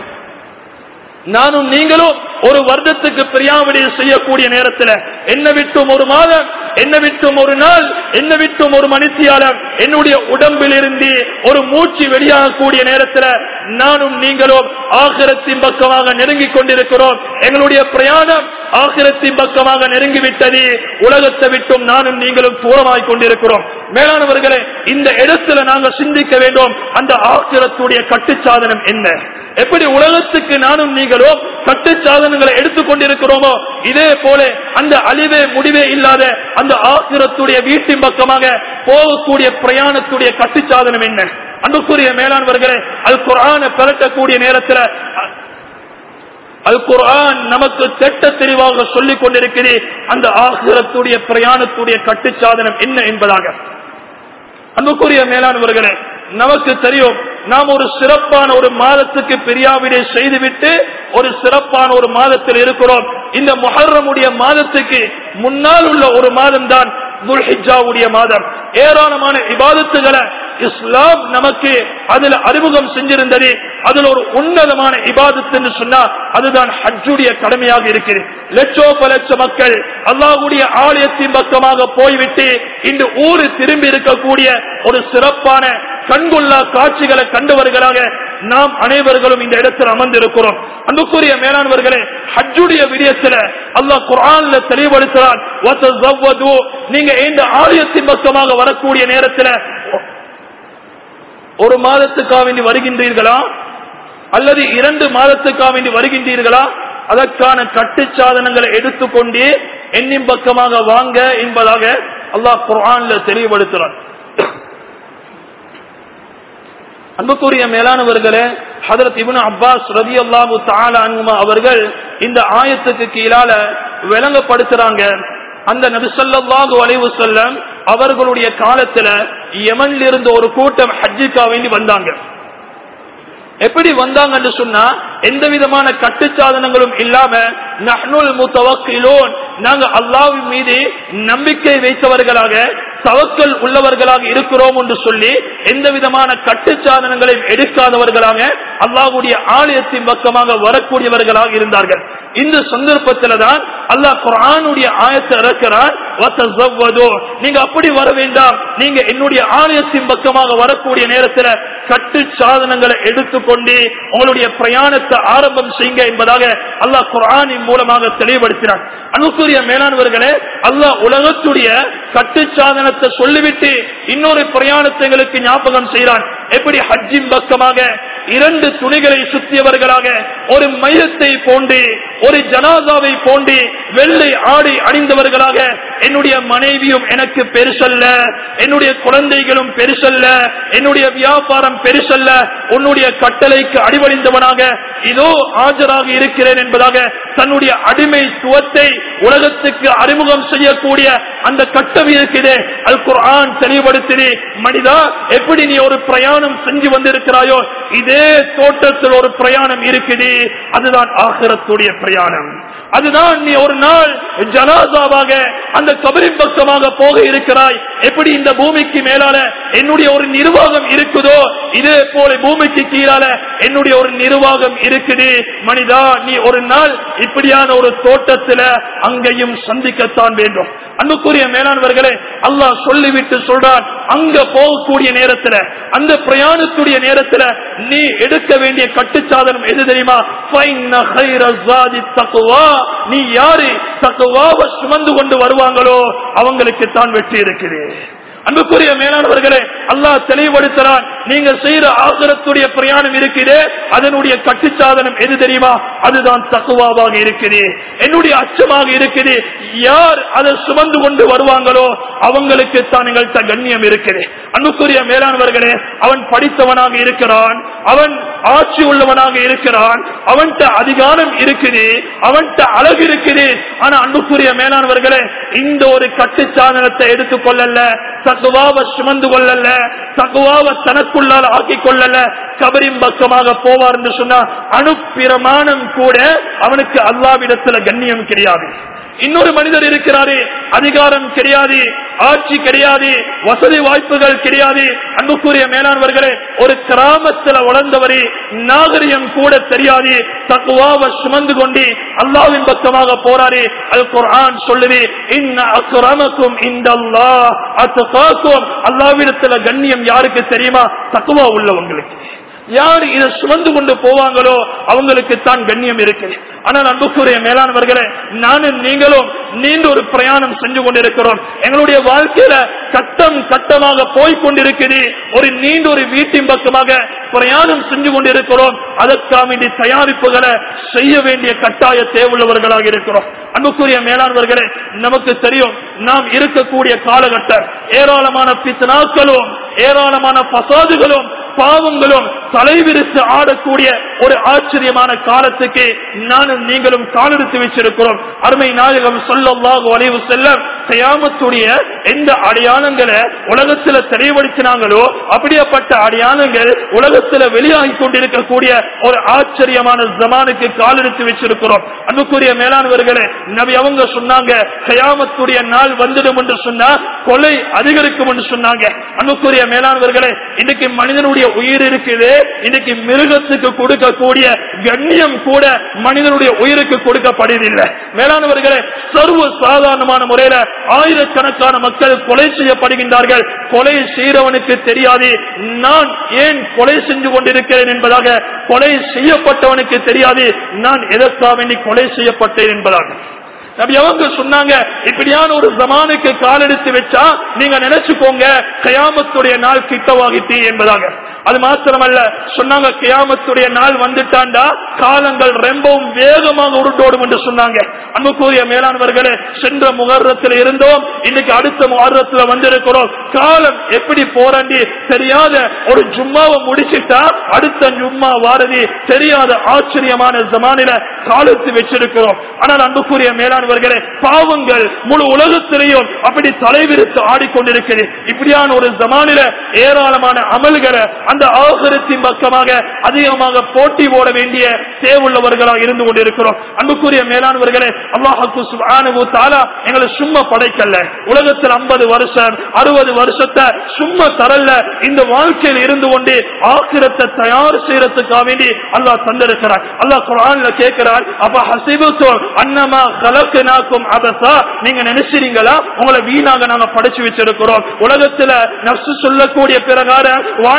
Speaker 1: நானும் நீங்களும் ஒரு வருடத்துக்கு பிரியாவிடைய செய்யக்கூடிய நேரத்தில் என்ன விட்டும் ஒரு மாதம் என்ன விட்டும் ஒரு நாள் என்ன விட்டும் ஒரு மனுஷியாலம் என்னுடைய உடம்பில் இருந்து ஒரு மூச்சு வெளியாகக்கூடிய நேரத்தில் நானும் நீங்களும் ஆகிரத்தின் பக்கமாக நெருங்கிக் கொண்டிருக்கிறோம் எங்களுடைய பிரயாணம் ஆகிரத்தின் பக்கமாக நெருங்கிவிட்டது உலகத்தை விட்டும் நானும் நீங்களும் தூரமாய் கொண்டிருக்கிறோம் மேலானவர்களே இந்த இடத்துல நாங்கள் சிந்திக்க வேண்டும் அந்த ஆக்கிரத்துடைய கட்டுச்சாதனம் என்ன எப்படி உலகத்துக்கு நானும் நீங்களும் கட்டு சாதனங்களை எடுத்துக் கொண்டிருக்கிறோமோ இதே போல அந்த அழிவே முடிவே இல்லாத அந்த ஆசிரத்துடைய வீட்டின் பக்கமாக போகக்கூடிய பிரயாணத்துடைய கட்டுச்சாதனம் என்ன அன்புக்குரிய மேலானவர்களே அது குரான பெறட்டக்கூடிய நேரத்தில் அல் குர்ஆன் நமக்கு திட்ட தெளிவாக சொல்லிக் கொண்டிருக்கிறே அந்த ஆசிரத்துடைய பிரயாணத்துடைய கட்டுச்சாதனம் என்ன என்பதாக அன்புக்குரிய மேலானவர்களே நமக்கு தெரியும் நாம் ஒரு சிறப்பான ஒரு மாதத்துக்கு பெரியாவிடை செய்துவிட்டு ஒரு சிறப்பான ஒரு மாதத்தில் இருக்கிறோம் இந்த முஹர்ரமுடைய மாதத்துக்கு முன்னால் உள்ள ஒரு மாதம் தான் துல்ஹிஜாவுடைய மாதம் ஏராளமான இபாதத்துகளை இஸ்லாம் நமக்கு அதுல அறிமுகம் செஞ்சிருந்தது அதுல ஒரு உன்னதமான இபாதத் என்று சொன்னா அதுதான் ஹஜ்ஜுடைய கடமையாக இருக்குது லட்சோப லட்ச மக்கள் அல்லாஹுடைய ஆலயத்தின் பக்கமாக போய்விட்டு இன்று ஊரு திரும்பி இருக்கக்கூடிய ஒரு சிறப்பான கண்கொள்ளா காட்சிகளை கண்டவர்களாக நாம் அனைவர்களும் இந்த இடத்தில் அமர்ந்திருக்கிறோம் அன்புக்குரிய மேலானவர்களே ஹஜ்ஜுடைய விடயத்துல அல்லாஹ் குரான்ல தெளிவுபடுத்துறான் நீங்க இந்த ஆலயத்தின் பக்கமாக வரக்கூடிய நேரத்தில் ஒரு மாதத்துக்காக வேண்டி வருகின்றீர்களா அல்லது இரண்டு மாதத்துக்காக வேண்டி வருகின்றீர்களா அதற்கான கட்டு சாதனங்களை எடுத்துக்கொண்டு என்னின் பக்கமாக வாங்க என்பதாக அல்லாஹ் குரான்ல தெளிவுபடுத்துறான் அன்புக்குரிய மேலானவர்களே ஹதரத் இபுன் அப்பாஸ் ரதி அல்லாஹு தாலா அவர்கள் இந்த ஆயத்துக்கு கீழால விளங்கப்படுத்துறாங்க அந்த நபிசல்லாஹு அலைவு செல்லம் அவர்களுடைய காலத்துல யமன்ல இருந்து ஒரு கூட்டம் ஹஜ்ஜிக்கா வேண்டி வந்தாங்க எப்படி வந்தாங்கன்னு சொன்னா எந்த விதமான கட்டுச்சாதனங்களும் இல்லாம நஹ்னுல் முத்தவக்கிலோன் நாங்க அல்லாவின் மீது நம்பிக்கை வைத்தவர்களாக தவக்கல் உள்ளவர்களாக இருக்கிறோம் என்று சொல்லி எந்த விதமான கட்டுச்சாதனங்களையும் எடுக்காதவர்களாக அல்லாஹுடைய ஆலயத்தின் பக்கமாக வரக்கூடியவர்களாக இருந்தார்கள் இந்த சந்தர்ப்பத்தில் தான் அல்லாஹ் குரானுடைய ஆயத்தை இறக்கிறான் நீங்க அப்படி வர வேண்டாம் நீங்க என்னுடைய ஆலயத்தின் பக்கமாக வரக்கூடிய நேரத்தில் கட்டு சாதனங்களை எடுத்துக்கொண்டு உங்களுடைய பிரயாணத்தை ஆரம்பம் செய்யுங்க என்பதாக அல்லாஹ் குரானின் மூலமாக தெளிவுபடுத்தினார் அனுக்குரிய மேலானவர்களே அல்லாஹ் உலகத்துடைய கட்டு சாதனத்தை சொல்லிவிட்டு இன்னொரு பிரயாணத்தை எங்களுக்கு ஞாபகம் செய்கிறான் எப்படி ஹஜ்ஜின் பக்கமாக இரண்டு துணிகளை சுத்தியவர்களாக ஒரு மையத்தை போன்று
Speaker 2: ஒரு ஜனாதாவை போன்று வெள்ளை ஆடை அணிந்தவர்களாக என்னுடைய மனைவியும் எனக்கு பெருசல்ல என்னுடைய குழந்தைகளும் பெருசல்ல என்னுடைய வியாபாரம் பெருசல்ல உன்னுடைய கட்டளைக்கு அடிவடைந்தவனாக இதோ ஆஜராக இருக்கிறேன் என்பதாக தன்னுடைய அடிமைத்துவத்தை உலகத்துக்கு அறிமுகம் செய்யக்கூடிய அந்த கட்டம் இருக்குது அல் குர்ஆன் தெளிவுபடுத்தினே மனிதா எப்படி நீ ஒரு பிரயாணம் செஞ்சு வந்திருக்கிறாயோ இதே தோட்டத்தில் ஒரு பிரயாணம் இருக்குது அதுதான் ஆகிரத்துடைய பிரயாணம் அதுதான் நீ ஒரு நாள் ஜனாசாவாக அந்த கபரின் பக்கமாக போக இருக்கிறாய் எப்படி இந்த பூமிக்கு மேலால என்னுடைய ஒரு நிர்வாகம் இருக்குதோ இதே போல பூமிக்கு கீழால என்னுடைய ஒரு நிர்வாகம் இருக்குது மனிதா நீ ஒரு நாள் இப்படியான ஒரு தோட்டத்துல அங்கேயும் சந்திக்கத்தான் வேண்டும் அன்புக்குரிய மேலானவர்களே அல்லாஹ் சொல்லிவிட்டு சொல்றான் அங்க போகக்கூடிய நேரத்துல அந்த பிரயாணத்துடைய நேரத்துல நீ எடுக்க வேண்டிய கட்டுச்சாதனம் எது தெரியுமா ஃபைன்ன கைர ஸாதி தக்வா. நீ யாரு தக்குவாவை சுமந்து கொண்டு வருவாங்களோ அவங்களுக்கு தான் வெற்றி இருக்குது அன்புக்குரிய மேலானவர்களே அல்லாஹ் தெளிவுபடுத்துறான் நீங்க செய்யற ஆசிரத்துடைய பிரயாணம் இருக்குது அதனுடைய கட்டுச்சாதனம் எது தெரியுமா அதுதான் தக்குவாவாக இருக்குது என்னுடைய அச்சமாக இருக்குது யார் அதை சுமந்து கொண்டு வருவாங்களோ அவங்களுக்கு தான் எங்கள்கிட்ட கண்ணியம் இருக்குது அன்புக்குரிய மேலானவர்களே அவன் படித்தவனாக இருக்கிறான் அவன் ஆட்சி உள்ளவனாக இருக்கிறான் அவன்கிட்ட அதிகாரம் இருக்குது அவன்கிட்ட அழகு இருக்குது ஆனா அன்புக்குரிய மேலானவர்களே இந்த ஒரு கட்டுச்சாதனத்தை எடுத்துக்கொள்ளல தகுவாவை சுமந்து கொள்ளல தகுவாவை தனக்குள்ளால் ஆக்கிக் கொள்ளல கபரின் பக்கமாக போவார் என்று சொன்னா அணுப்பிரமாணம் கூட அவனுக்கு அல்லாவிடத்துல கண்ணியம் கிடையாது இன்னொரு மனிதர் இருக்கிறாரு அதிகாரம் கிடையாது ஆட்சி கிடையாது வசதி வாய்ப்புகள் கிடையாது அன்புக்குரிய மேலானவர்களே ஒரு கிராமத்துல வளர்ந்தவரே நாகரிகம் கூட தெரியாது தக்குவாவை சுமந்து கொண்டு அல்லாவின் பக்கமாக போறாரு அல் குர்ஆன் சொல்லுது இன்ன அக்ரமக்கும் இந்த அல்லாஹ் அத்தகாக்கும் அல்லாவிடத்துல கண்ணியம் யாருக்கு தெரியுமா தக்குவா உள்ளவங்களுக்கு யார் இதை சுமந்து கொண்டு போவாங்களோ அவங்களுக்கு தான் கண்ணியம் இருக்கு ஆனால் அன்புக்குரிய மேலானவர்களே நானும் நீங்களும் நீண்ட ஒரு பிரயாணம் செஞ்சு கொண்டிருக்கிறோம் எங்களுடைய வாழ்க்கையில கட்டம் கட்டமாக போய் கொண்டிருக்குது ஒரு நீண்ட ஒரு வீட்டின் பக்கமாக பிரயாணம் செஞ்சு கொண்டிருக்கிறோம் அதற்காக வேண்டிய தயாரிப்புகளை செய்ய வேண்டிய கட்டாய தேவையுள்ளவர்களாக இருக்கிறோம் அன்புக்குரிய மேலானவர்களே நமக்கு தெரியும் நாம் இருக்கக்கூடிய காலகட்டம் ஏராளமான பித்தனாக்களும் ஏராளமான பசாதுகளும் பாவங்களும் தலைவிரித்து ஆடக்கூடிய ஒரு ஆச்சரியமான காலத்துக்கு நானும் நீங்களும் காலெடுத்து வச்சிருக்கிறோம் அருமை நாயகம் சொல்லல்லாக வளைவு செல்லம் கயாமத்துடைய எந்த அடையாளங்களை உலகத்துல தெளிவுபடுத்தினாங்களோ அப்படியேப்பட்ட அடையாளங்கள் உலகத்துல வெளியாகி கொண்டிருக்கக்கூடிய ஒரு ஆச்சரியமான ஜமானுக்கு காலெடுத்து வச்சிருக்கிறோம் அன்புக்குரிய மேலானவர்களே நபி அவங்க சொன்னாங்க கயாமத்துடைய நாள் வந்துடும் என்று சொன்னா கொலை அதிகரிக்கும் என்று சொன்னாங்க அன்புக்குரிய மேலானவர்களே இன்னைக்கு மனிதனுடைய உயிர் இருக்குது இன்னைக்கு மிருகத்துக்கு கொடுக்கக்கூடிய கண்ணியம் கூட மனிதனுடைய உயிருக்கு கொடுக்கப்படுவதில்லை மேலானவர்களே சர்வ சாதாரணமான முறையில ஆயிரக்கணக்கான மக்கள் கொலை செய்யப்படுகின்றார்கள் கொலை செய்தவனுக்கு தெரியாது நான் ஏன் கொலை செஞ்சு கொண்டிருக்கிறேன் என்பதாக கொலை செய்யப்பட்டவனுக்கு தெரியாது நான் எதற்காக வேண்டி கொலை செய்யப்பட்டேன் என்பதாக நபி அவங்க சொன்னாங்க இப்படியான ஒரு ஜமானுக்கு காலெடுத்து வச்சா நீங்க நினைச்சுக்கோங்க கயாமத்துடைய நாள் கிட்டவாகிட்டு என்பதாக அது மாத்திரமல்ல சொன்னாங்க கியாமத்துடைய நாள் வந்துட்டாண்டா காலங்கள் ரொம்பவும் வேகமாக உருட்டோடும் என்று சொன்னாங்க அன்புக்குரிய மேலானவர்களே சென்ற முகர்றத்தில் இருந்தோம் இன்னைக்கு அடுத்த முகர்றத்துல வந்திருக்கிறோம் காலம் எப்படி போராண்டி தெரியாத ஒரு ஜும்மாவை முடிச்சிட்டா அடுத்த ஜும்மா வாரதி தெரியாத ஆச்சரியமான ஜமானில காலத்து வச்சிருக்கிறோம் ஆனால் அன்புக்குரிய மேலானவர்களே பாவங்கள் முழு உலகத்திலையும் அப்படி தலைவிரித்து ஆடிக்கொண்டிருக்கிறது இப்படியான ஒரு ஜமானில ஏராளமான அமல்களை அந்த ஆகரத்தின் பக்கமாக அதிகமாக போட்டி போட வேண்டிய தேவையுள்ளவர்களாக இருந்து கொண்டிருக்கிறோம் அன்புக்குரிய மேலானவர்களே அல்லாஹு சுப்ஹானஹு தஆலா எங்களை சும்மா படைக்கல உலகத்தில் 50 வருஷம் 60 வருஷத்தை சும்மா தரல இந்த வாழ்க்கையில் இருந்து கொண்டு ஆக்கிரத்தை தயார் செய்யறதுக்காக வேண்டி அல்லாஹ் தந்திருக்கிறார் அல்லாஹ் குர்ஆன்ல கேட்கிறார் அப்ப ஹசிபுத்து அன்னமா கலக்கனாக்கும் அபசா நீங்க நினைச்சிருங்களா உங்களை வீணாக நாங்க படைச்சு வச்சிருக்கிறோம் உலகத்துல நப்சு சொல்லக்கூடிய பிரகாரம் வாழ்ந்துட்டு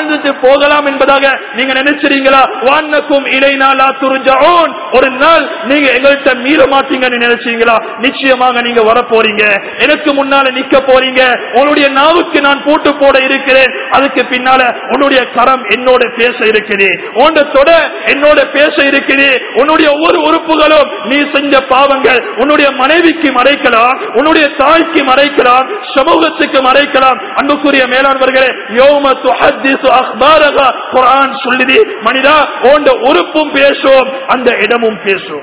Speaker 2: போகலாம் என்பதாக நீங்க நினைச்சிருங்களா வான்னக்கும் இலைனா லா துர்ஜஊன் ஒரு நாள் நீங்க எங்கள்கிட்ட மீற மாட்டீங்கன்னு நினைச்சீங்களா நிச்சயமாக நீங்க வர போறீங்க எனக்கு முன்னால நிக்க போறீங்க உன்னுடைய நாவுக்கு நான் பூட்டு போட இருக்கிறேன் அதுக்கு பின்னால உன்னுடைய கரம் என்னோட பேச இருக்குது உன்னுடைய தொட என்னோட பேச இருக்குது உன்னுடைய ஒவ்வொரு உறுப்புகளும் நீ செஞ்ச பாவங்கள் உன்னுடைய மனைவிக்கு மறைக்கலாம் உன்னுடைய தாய்க்கு மறைக்கலாம் சமூகத்துக்கு மறைக்கலாம் அன்புக்குரிய மேலாண்வர்களே யோம துஹத்திசு அக்பாரக குர்ஆன் சொல்லுது மனிதா உன்னுடைய உறுப்பும் பேசும் அந்த இடமும் பேசும்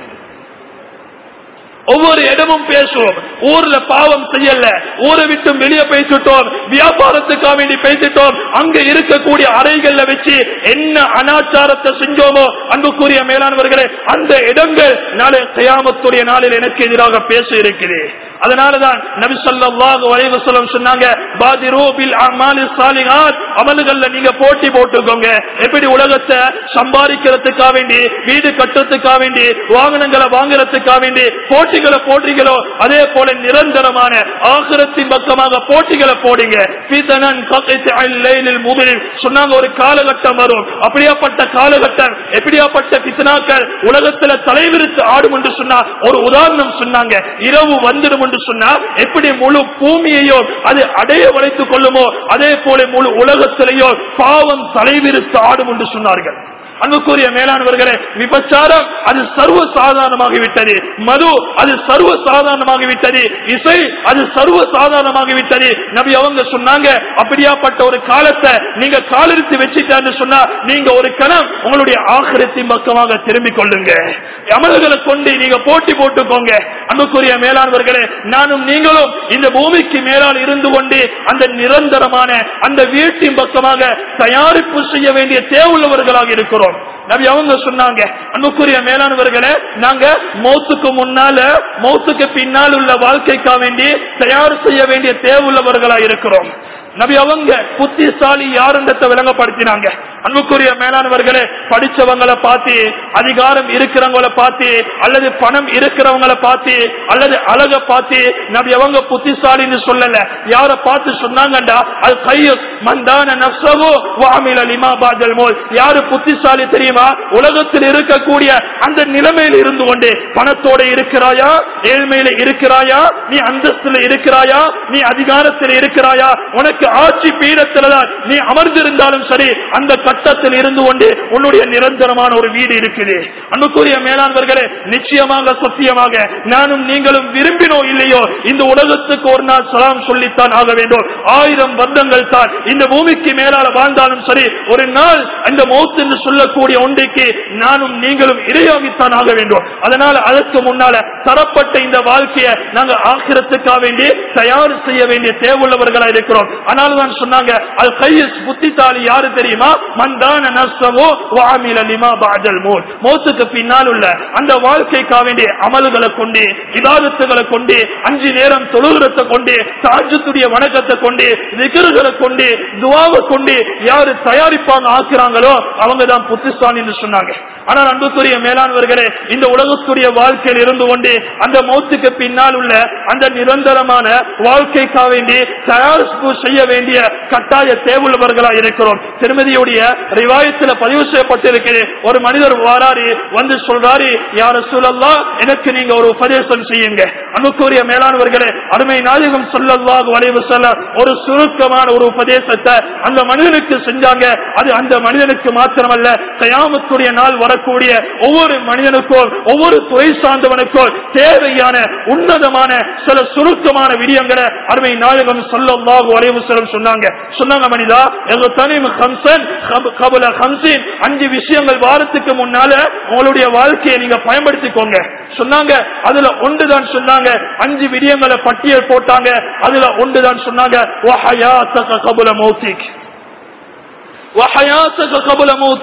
Speaker 2: ஒவ்வொரு இடமும் பேசுவோம் ஊர்ல பாவம் செய்யல ஊரை விட்டு வெளியே பேசிட்டோம் வியாபாரத்துக்காக வேண்டி பேசிட்டோம் அங்க இருக்கக்கூடிய அறைகள்ல வச்சு என்ன அனாச்சாரத்தை செஞ்சோமோ அன்புக்குரிய மேலானவர்களே அந்த இடங்கள் நாளை கயாமத்துடைய நாளில் எனக்கு எதிராக பேச இருக்குது அதனாலதான் நபி ஸல்லல்லாஹு அலைஹி வஸல்லம் சொன்னாங்க பாதிரு பில் அமாலி ஸாலிஹாத் அமல்கள்ல நீங்க போட்டி போட்டுக்கோங்க எப்படி உலகத்தை சம்பாதிக்கிறதுக்காக வேண்டி வீடு கட்டுறதுக்காக வேண்டி வாகனங்களை வாங்குறதுக்காக வேண்டி போட்டிகளை போடுறீங்களோ அதே போல நிரந்தரமான ஆகிரத்தின் பக்கமாக போட்டிகளை போடுங்க ஃபீதனன் ககைத்து அல் லைலில் முதலில் சொன்னாங்க ஒரு காலகட்டம் வரும் அப்படியாப்பட்ட காலகட்டம் எப்படியாப்பட்ட பித்தனாக்கள் உலகத்துல தலைவிரித்து ஆடும் என்று சொன்னா ஒரு உதாரணம் சொன்னாங்க இரவு வந்துடும் என்று சொன்னா எப்படி முழு பூமியையோ அது அடைய வளைத்துக் கொள்ளுமோ அதே போல முழு உலகத்திலேயோ பாவம் தலைவிரித்து ஆடும் என்று சொன்னார்கள் அன்புக்குரிய மேலானவர்களே விபச்சாரம் அது சர்வ சாதாரணமாகிவிட்டது மது அது சர்வ சாதாரணமாகிவிட்டது இசை அது சர்வ சாதாரணமாகிவிட்டது நபி அவங்க சொன்னாங்க அப்படியாப்பட்ட ஒரு காலத்தை நீங்க காலிருத்து வச்சுட்டான்னு சொன்னா நீங்க ஒரு கணம் உங்களுடைய ஆகிரத்தின் பக்கமாக திரும்பிக் கொள்ளுங்க அமல்களை கொண்டு நீங்க போட்டி போட்டுக்கோங்க அன்புக்குரிய மேலானவர்களே நானும் நீங்களும் இந்த பூமிக்கு மேலால் இருந்து கொண்டு அந்த நிரந்தரமான அந்த வீட்டின் பக்கமாக தயாரிப்பு செய்ய வேண்டிய தேவையுள்ளவர்களாக இருக்கிறோம் நபி அவங்க சொன்னாங்க அன்புக்குரிய மேலானவர்களே நாங்க மௌத்துக்கு முன்னால மௌத்துக்கு பின்னால் உள்ள வாழ்க்கைக்காக வேண்டி தயார் செய்ய வேண்டிய தேவையுள்ளவர்களா இருக்கிறோம் நபி அவங்க புத்திசாலி யாருன்றத விளங்கப்படுத்தினாங்க அன்புக்குரிய மேலானவர்களே படிச்சவங்களை பார்த்து அதிகாரம் இருக்கிறவங்கள பார்த்து அல்லது பணம் இருக்கிறவங்களை பார்த்து அல்லது அழக பார்த்து நபி அவங்க புத்திசாலின்னு சொல்லல யார பார்த்து சொன்னாங்கண்டா அது கையு மந்தான நப்சவோ வாமில லிமா பாஜல் மோல் யாரு புத்திசாலி தெரியுமா உலகத்தில் இருக்கக்கூடிய அந்த நிலைமையில் இருந்து கொண்டு பணத்தோட இருக்கிறாயா ஏழ்மையில இருக்கிறாயா நீ அந்தஸ்துல இருக்கிறாயா நீ அதிகாரத்தில் இருக்கிறாயா உனக்கு ஆட்சி பீடத்தில்தான் நீ அமர்ந்திருந்தாலும் சரி அந்த கட்டத்தில் இருந்து கொண்டு உன்னுடைய நிரந்தரமான ஒரு வீடு இருக்குது அன்புக்குரிய மேலாண்வர்களே நிச்சயமாக சத்தியமாக நானும் நீங்களும் விரும்பினோ இல்லையோ இந்த உலகத்துக்கு ஒரு நாள் சலாம் சொல்லித்தான் ஆக வேண்டும் ஆயிரம் வருடங்கள் தான் இந்த பூமிக்கு மேலால வாழ்ந்தாலும் சரி ஒரு நாள் அந்த மௌத் என்று சொல்லக்கூடிய ஒன்றைக்கு நானும் நீங்களும் இரையாகித்தான் ஆக வேண்டும் அதனால அதற்கு முன்னால தரப்பட்ட இந்த வாழ்க்கையை நாங்க ஆக்கிரத்துக்காக வேண்டி தயார் செய்ய வேண்டிய தேவையுள்ளவர்களா இருக்கிறோம் ஆனால் தான் சொன்னாங்க அது கையில் புத்தித்தாலி யாரு தெரியுமா மந்தான நஷ்டமோ வாமில லிமா பாஜல் மோல் மௌத்துக்கு பின்னால் உள்ள அந்த வாழ்க்கைக்காக வேண்டிய அமல்களை கொண்டு விவாதத்துகளை கொண்டு அஞ்சு நேரம் தொழுகிறத்தை கொண்டு தாஜத்துடைய வணக்கத்தை கொண்டு நிகழ்களை கொண்டு துவாவை கொண்டு யாரு தயாரிப்பாங்க ஆக்குறாங்களோ அவங்க தான் புத்திஸ்தான் என்று சொன்னாங்க ஆனால் அன்புக்குரிய மேலானவர்களே இந்த உலகத்துடைய வாழ்க்கையில் இருந்து கொண்டு அந்த மௌத்துக்கு பின்னால் உள்ள அந்த நிரந்தரமான வாழ்க்கைக்காக வேண்டி தயாரிப்பு செய்ய வேண்டிய கட்டாய தேவையுள்ளவர்களா இருக்கிறோம் திருமதியுடைய ரிவாயத்தில் பதிவு செய்யப்பட்டிருக்கிறது ஒரு மனிதர் வாராரு வந்து சொல்றாரு யார சொல்லலாம் எனக்கு நீங்க ஒரு உபதேசம் செய்யுங்க அன்புக்குரிய மேலானவர்களே அருமை நாயகம் சொல்லல்லாக வளைவு சொல்ல ஒரு சுருக்கமான ஒரு உபதேசத்தை அந்த மனிதனுக்கு செஞ்சாங்க அது அந்த மனிதனுக்கு மாத்திரமல்ல கயாமத்துடைய நாள் வரக்கூடிய ஒவ்வொரு மனிதனுக்கும் ஒவ்வொரு துறை சார்ந்தவனுக்கும் தேவையான உன்னதமான சில சுருக்கமான விடயங்களை அருமை நாயகம் சொல்லல்லாக வளைவு செல்லம் சொன்னாங்க சொன்னாங்க மனிதா எங்க தனிமு ஹம்சன் கபுல ஹம்சின் அஞ்சு விஷயங்கள் வாரத்துக்கு முன்னால உங்களுடைய வாழ்க்கையை நீங்க பயன்படுத்திக்கோங்க சொன்னாங்க அதுல ஒன்றுதான் சொன்னாங்க அஞ்சு விடயங்களை பட்டியல் போட்டாங்க அதுல ஒன்றுதான் சொன்னாங்க கபுல மௌத்திக் கபுல மௌத்திக்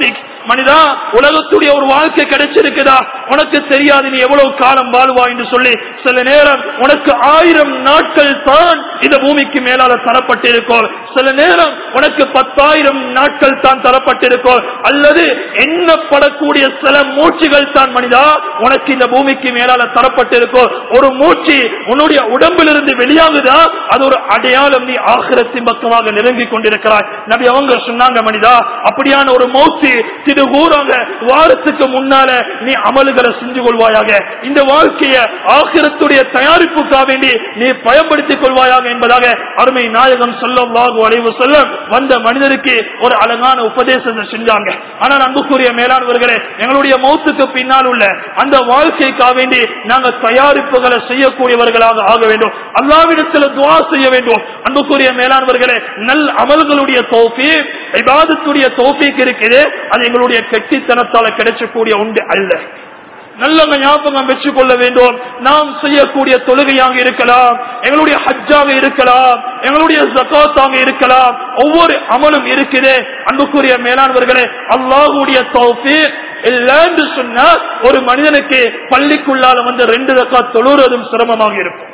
Speaker 2: மனிதா உலகத்துடைய ஒரு வாழ்க்கை கிடைச்சிருக்குதா உனக்கு தெரியாது நீ எவ்வளவு காலம் வாழ்வா என்று சொல்லி சில நேரம் உனக்கு ஆயிரம் நாட்கள் தான் இந்த பூமிக்கு மேலால தரப்பட்டிருக்கும் சில நேரம் உனக்கு பத்தாயிரம் நாட்கள் தான் தரப்பட்டிருக்கும் அல்லது எண்ணப்படக்கூடிய சில மூச்சுகள் தான் மனிதா உனக்கு இந்த பூமிக்கு மேலால தரப்பட்டிருக்கும் ஒரு மூச்சு உன்னுடைய உடம்பிலிருந்து வெளியாகுதா அது ஒரு அடையாளம் நீ ஆகிரத்தின் பக்கமாக நெருங்கி கொண்டிருக்கிறாய் நபி அவங்க சொன்னாங்க மனிதா அப்படியான ஒரு மௌத்து திருகூறாங்க வாரத்துக்கு முன்னால நீ அமல்களை செஞ்சு கொள்வாயாக இந்த வாழ்க்கைய ஆகிரத்துடைய தயாரிப்புக்காக வேண்டி நீ பயன்படுத்திக் கொள்வாயாக என்பதாக அருமை நாயகம் சொல்லம் அலைவு சொல்லம் வந்த மனிதருக்கு ஒரு அழகான உபதேசத்தை செஞ்சாங்க ஆனால் அன்புக்குரிய மேலானவர்களே எங்களுடைய மௌத்துக்கு பின்னால் உள்ள அந்த வாழ்க்கைக்காக வேண்டி நாங்கள் தயாரிப்புகளை செய்யக்கூடியவர்களாக ஆக வேண்டும் அல்லாவிடத்தில் துவா செய்ய வேண்டும் அன்புக்குரிய மேலானவர்களே நல் அமல்களுடைய தோப்பி விவாதத்துடைய தோப்பிக்கு இருக்குது அது எங்களுடைய கெட்டித்தனத்தால கிடைச்சக்கூடிய உண்டு அல்ல நல்ல ஞாபகம் வச்சுக் கொள்ள வேண்டும் நாம் செய்யக்கூடிய தொழுகையாக இருக்கலாம் எங்களுடைய ஹஜ்ஜாக இருக்கலாம் எங்களுடைய ஜக்காத்தாக இருக்கலாம் ஒவ்வொரு அமலும் இருக்குது அன்புக்குரிய மேலானவர்களே அல்லாஹுடைய தோப்பி இல்லைன்னு சொன்னா ஒரு மனிதனுக்கு பள்ளிக்குள்ளால வந்து ரெண்டு ரக்கா தொழுறதும் சிரமமாக இருக்கும்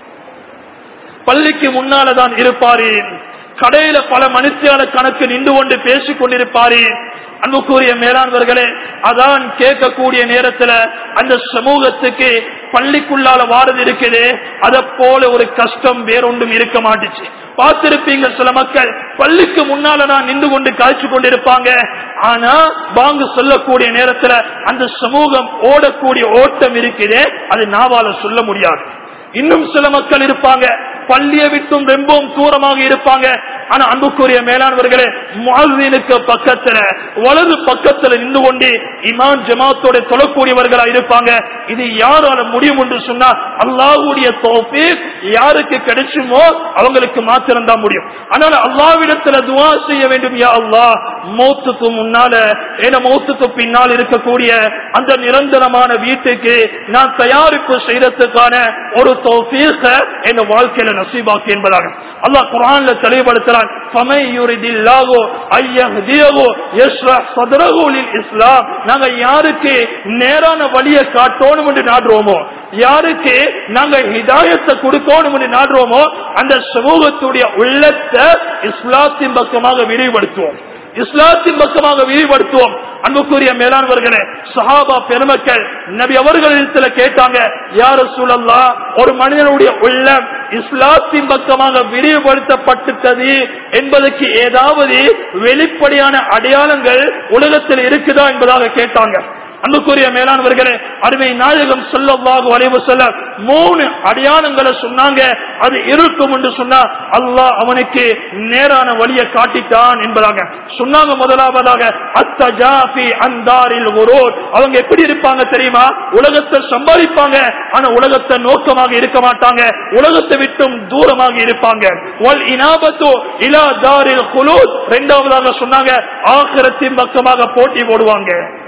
Speaker 2: பள்ளிக்கு முன்னாலதான் இருப்பாரு கடையில பல மனுஷியால கணக்கு நின்று கொண்டு பேசிக் கொண்டிருப்பாரு அன்புக்குரிய மேலாண்வர்களே அதான் கேட்கக்கூடிய நேரத்துல அந்த சமூகத்துக்கு பள்ளிக்குள்ளால வாரது இருக்குது அத போல ஒரு கஷ்டம் வேறொன்றும் இருக்க மாட்டுச்சு பார்த்திருப்பீங்க சில மக்கள் பள்ளிக்கு முன்னால நான் நின்று கொண்டு காய்ச்சி கொண்டிருப்பாங்க ஆனா பாங்கு சொல்லக்கூடிய நேரத்துல அந்த சமூகம் ஓடக்கூடிய ஓட்டம் இருக்குது அது நாவால சொல்ல முடியாது இன்னும் சில மக்கள் இருப்பாங்க பள்ளியை விட்டும் ரொம்பவும் தூரமாக இருப்பாங்க ஆனா அன்புக்குரிய மேலானவர்களே முஅல்லினுக்கு பக்கத்துல வலது பக்கத்துல நின்று கொண்டு இமான் ஜமாத்தோட தொழக்கூடியவர்களா இருப்பாங்க இது யாரால முடியும் என்று சொன்னா அல்லாஹ்வுடைய தோப்பி யாருக்கு கிடைச்சுமோ அவங்களுக்கு மாத்திரம் தான் முடியும் அதனால அல்லாவிடத்துல துவா செய்ய வேண்டும் யா அல்லாஹ் மௌத்துக்கு முன்னால ஏன்னா மௌத்துக்கு பின்னால் இருக்கக்கூடிய அந்த நிரந்தரமான வீட்டுக்கு நான் தயாரிப்பு செய்யறதுக்கான ஒரு தோஃபீக என் வாழ்க்கையில நசீபாக்கு என்பதாக அல்லாஹ் குரான்ல தெளிவுபடுத்துறான் فَمَن يُرِدِ اللَّهُ أَن يَهْدِيَهُ يَشْرَحْ صَدْرَهُ لِلْإِسْلَامِ நாங்க யாருக்கு நேரான வழியை காட்டணும் என்று நாடுறோமோ யாருக்கு நாங்க ஹிதாயத்தை கொடுக்கணும் என்று நாடுறோமோ அந்த சமூகத்துடைய உள்ளத்தை இஸ்லாத்தின் பக்கமாக விரிவுபடுத்துவோம் இஸ்லாத்தின் பக்கமாக விரிவுபடுத்துவோம் அன்புக்குரிய மேலானவர்களே சஹாபா பெருமக்கள் நபி அவர்களிடத்துல கேட்டாங்க யார சூழல்லா ஒரு மனிதனுடைய உள்ளம் இஸ்லாத்தின் பக்கமாக விரிவுபடுத்தப்பட்டது என்பதற்கு ஏதாவது வெளிப்படையான அடையாளங்கள் உலகத்தில் இருக்குதா என்பதாக கேட்டாங்க அன்புக்குரிய மேலானவர்களே அருமை நாயகம் சொல்லவாக வரைவு சொல்ல மூணு அடையாளங்களை சொன்னாங்க அது இருக்கும் என்று சொன்னா அல்லாஹ் அவனுக்கு நேரான வழியை காட்டிட்டான் என்பதாக சொன்னாங்க முதலாவதாக அத்தஜாபி அந்தாரில் ஒரோர் அவங்க எப்படி இருப்பாங்க தெரியுமா உலகத்தை சம்பாதிப்பாங்க ஆனா உலகத்தை நோக்கமாக இருக்க மாட்டாங்க உலகத்தை விட்டும் தூரமாக இருப்பாங்க வல் இனாபத்து இலா தாரில் குலூத் இரண்டாவதாக சொன்னாங்க ஆகிரத்தின் பக்கமாக போட்டி போடுவாங்க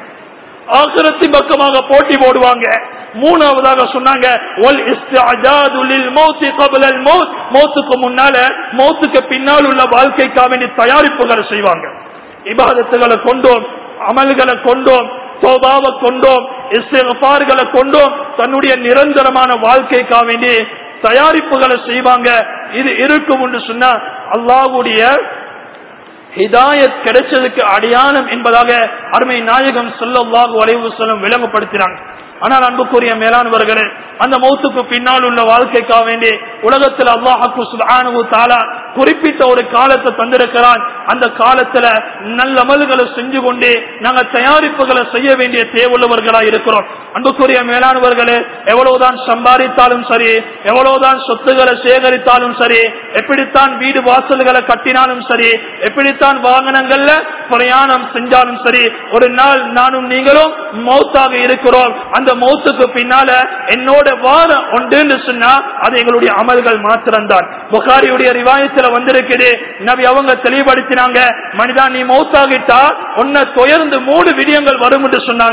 Speaker 2: ஆசிரத்தின் பக்கமாக போட்டி போடுவாங்க மூணாவதாக சொன்னாங்க ஒல் இஸ்திஅஜாது லில் மௌத்தி கப்ல அல் மௌத் மௌத்துக்கு முன்னால மௌத்துக்கு பின்னால் உள்ள வாழ்க்கைக்காக வேண்டி தயாரிப்புகளை செய்வாங்க இபாதத்துகளை கொண்டோம் அமல்களை கொண்டோம் சோபாவை கொண்டோம் இஸ்திஃபார்களை கொண்டோம் தன்னுடைய நிரந்தரமான வாழ்க்கைக்காக வேண்டி தயாரிப்புகளை செய்வாங்க இது இருக்கும் என்று சொன்னா அல்லாஹ்வுடைய ஹிதாயத் கிடைச்சதுக்கு அடையாளம் என்பதாக அருமை நாயகம் சொல்லவாக வளைவு செல்லும் விளங்கப்படுத்தினாங்க ஆனால் அன்புக்குரிய மேலானவர்களே அந்த மௌத்துக்கு பின்னால் உள்ள வாழ்க்கைக்காக வேண்டி உலகத்தில் அல்லாஹாக்கு சுபானு தாலா குறிப்பிட்ட ஒரு காலத்தை தந்திருக்கிறான் அந்த காலத்துல நல்ல அமல்களை செஞ்சு கொண்டு நாங்க தயாரிப்புகளை செய்ய வேண்டிய தேவையுள்ளவர்களா இருக்கிறோம் அன்புக்குரிய மேலானவர்களே எவ்வளவுதான் சம்பாதித்தாலும் சரி எவ்வளவுதான் சொத்துக்களை சேகரித்தாலும் சரி எப்படித்தான் வீடு வாசல்களை கட்டினாலும் சரி எப்படித்தான் வாகனங்கள்ல பிரயாணம் செஞ்சாலும் சரி ஒரு நாள் நானும் நீங்களும் மௌத்தாக இருக்கிறோம் அந்த மௌத்துக்கு பின்னால என்னோட வார ஒன்றுன்னு சொன்னா அது எங்களுடைய அமல்கள் மாத்திரம்தான் புகாரியுடைய ரிவாயத்துல வந்திருக்குது நபி அவங்க தெளிவுபடுத்தினாங்க மனிதா நீ மௌத்தாகிட்டா உன்னை துயர்ந்து மூணு விடயங்கள் வரும் என்று சொன்னாங்க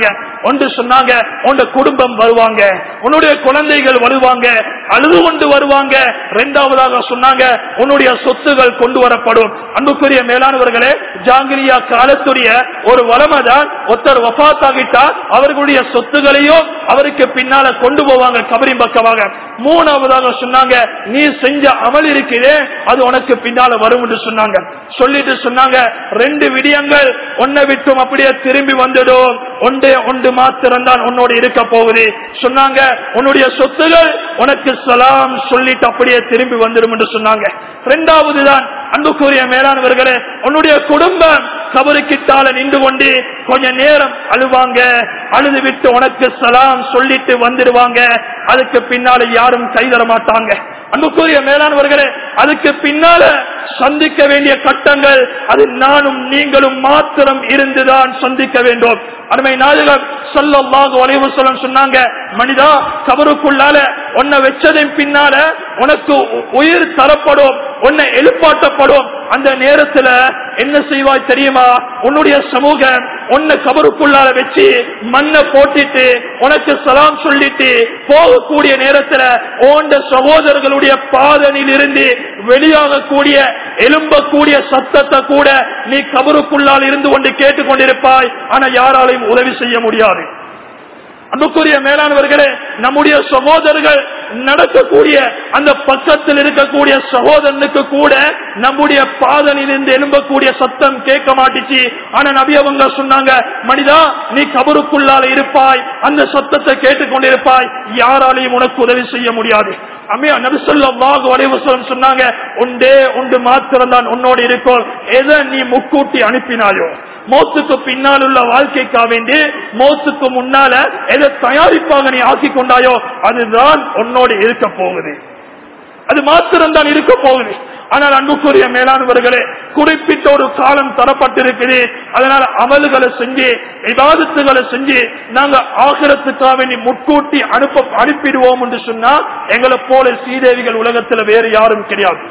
Speaker 2: ஒன்று சொன்னாங்க உன்னோட குடும்பம் வருவாங்க உன்னுடைய குழந்தைகள் வருவாங்க அழுது கொண்டு வருவாங்க இரண்டாவதாக சொன்னாங்க உன்னுடைய சொத்துகள் கொண்டு வரப்படும் அன்புக்குரிய மேலானவர்களே ஜாங்கிரியா காலத்துடைய ஒரு வளமைதான் ஒருத்தர் வபாத்தாகிட்டா அவர்களுடைய சொத்துகளையும் அவருக்கு பின்னால கொண்டு போவாங்க கபரி பக்கமாக மூணாவதாக சொன்னாங்க நீ செஞ்ச அமல் இருக்குதே அது உனக்கு பின்னால வரும் என்று சொன்னாங்க சொல்லிட்டு சொன்னாங்க ரெண்டு விடயங்கள் உன்னை விட்டும் அப்படியே திரும்பி வந்துடும் ஒன்று ஒன்று மாத்திரம் தான் உன்னோட இருக்க போகுது சொன்னாங்க உன்னுடைய சொத்துகள் உனக்கு சலாம் சொல்லிட்டு அப்படியே திரும்பி வந்துடும் என்று சொன்னாங்க இரண்டாவது தான் அன்புக்குரிய மேலானவர்களே உன்னுடைய குடும்பம் கபருக்கிட்டால நின்று கொண்டு கொஞ்ச நேரம் அழுவாங்க அழுது விட்டு உனக்கு சலாம் சொல்லிட்டு வந்துடுவாங்க அதுக்கு பின்னால யாரும் கைதர மாட்டாங்க அன்புக்குரிய மேலானவர்களே அதுக்கு பின்னால சந்திக்க வேண்டிய கட்டங்கள் அது நானும் நீங்களும் மாத்திரம் இருந்துதான் சந்திக்க வேண்டும் அருமை நாயகம் சொல்லமாக வளைவு சொல்ல சொன்னாங்க மனிதா கபருக்குள்ளால உன்னை வச்சதின் பின்னால உனக்கு உ- உயிர் தரப்படும் உன்னை எழுப்பாட்டப்படும் அந்த நேரத்துல என்ன செய்வாய் தெரியுமா உன்னுடைய சமூகம் உன்னை கபருக்குள்ளால வச்சு மண்ணை போட்டிட்டு உனக்கு சலாம் சொல்லிட்டு போகக்கூடிய நேரத்துல ஓண்ட சகோதரர்களுடைய பாதனில் இருந்து வெளியாகக்கூடிய எழும்பக்கூடிய சத்தத்தை கூட நீ கபருக்குள்ளால் இருந்து கொண்டு கேட்டுக்கொண்டிருப்பாய் ஆனா யாராலையும் உதவி செய்ய முடியாது அன்புக்குரிய மேலானவர்களே நம்முடைய சகோதரர்கள் நடக்கக்கூடிய அந்த பக்கத்தில் இருக்கக்கூடிய சகோதரனுக்கு கூட நம்முடைய பாதனிலிருந்து எழும்பக்கூடிய சத்தம் கேட்க மாட்டிச்சு ஆனா நபி அவங்க சொன்னாங்க மனிதா நீ கபருக்குள்ளால இருப்பாய் அந்த சத்தத்தை கேட்டுக்கொண்டிருப்பாய் யாராலையும் உனக்கு உதவி செய்ய முடியாது அம்மையா நபிசல்லாஹு அலைவசம் சொன்னாங்க உண்டே உண்டு மாத்திரம் தான் உன்னோடு இருக்கும் எதை நீ முக்கூட்டி அனுப்பினாயோ மௌத்துக்கு பின்னால் உள்ள வாழ்க்கைக்காக வேண்டி மௌத்துக்கு முன்னால எதை தயாரிப்பாக நீ ஆக்கி கொண்டாயோ அதுதான் உன்னோடு இருக்க போகுது அது மாத்திரம் தான் இருக்க போகுது ஆனால் அன்புக்குரிய மேலானவர்களே குறிப்பிட்ட ஒரு காலம் தரப்பட்டிருக்குது அதனால அமல்களை செஞ்சு விவாதத்துகளை செஞ்சு நாங்க ஆகிரத்துக்காக வேண்டி முட்கூட்டி அனுப்ப அனுப்பிடுவோம் என்று சொன்னா எங்களை போல சீதேவிகள் உலகத்துல வேறு யாரும் கிடையாது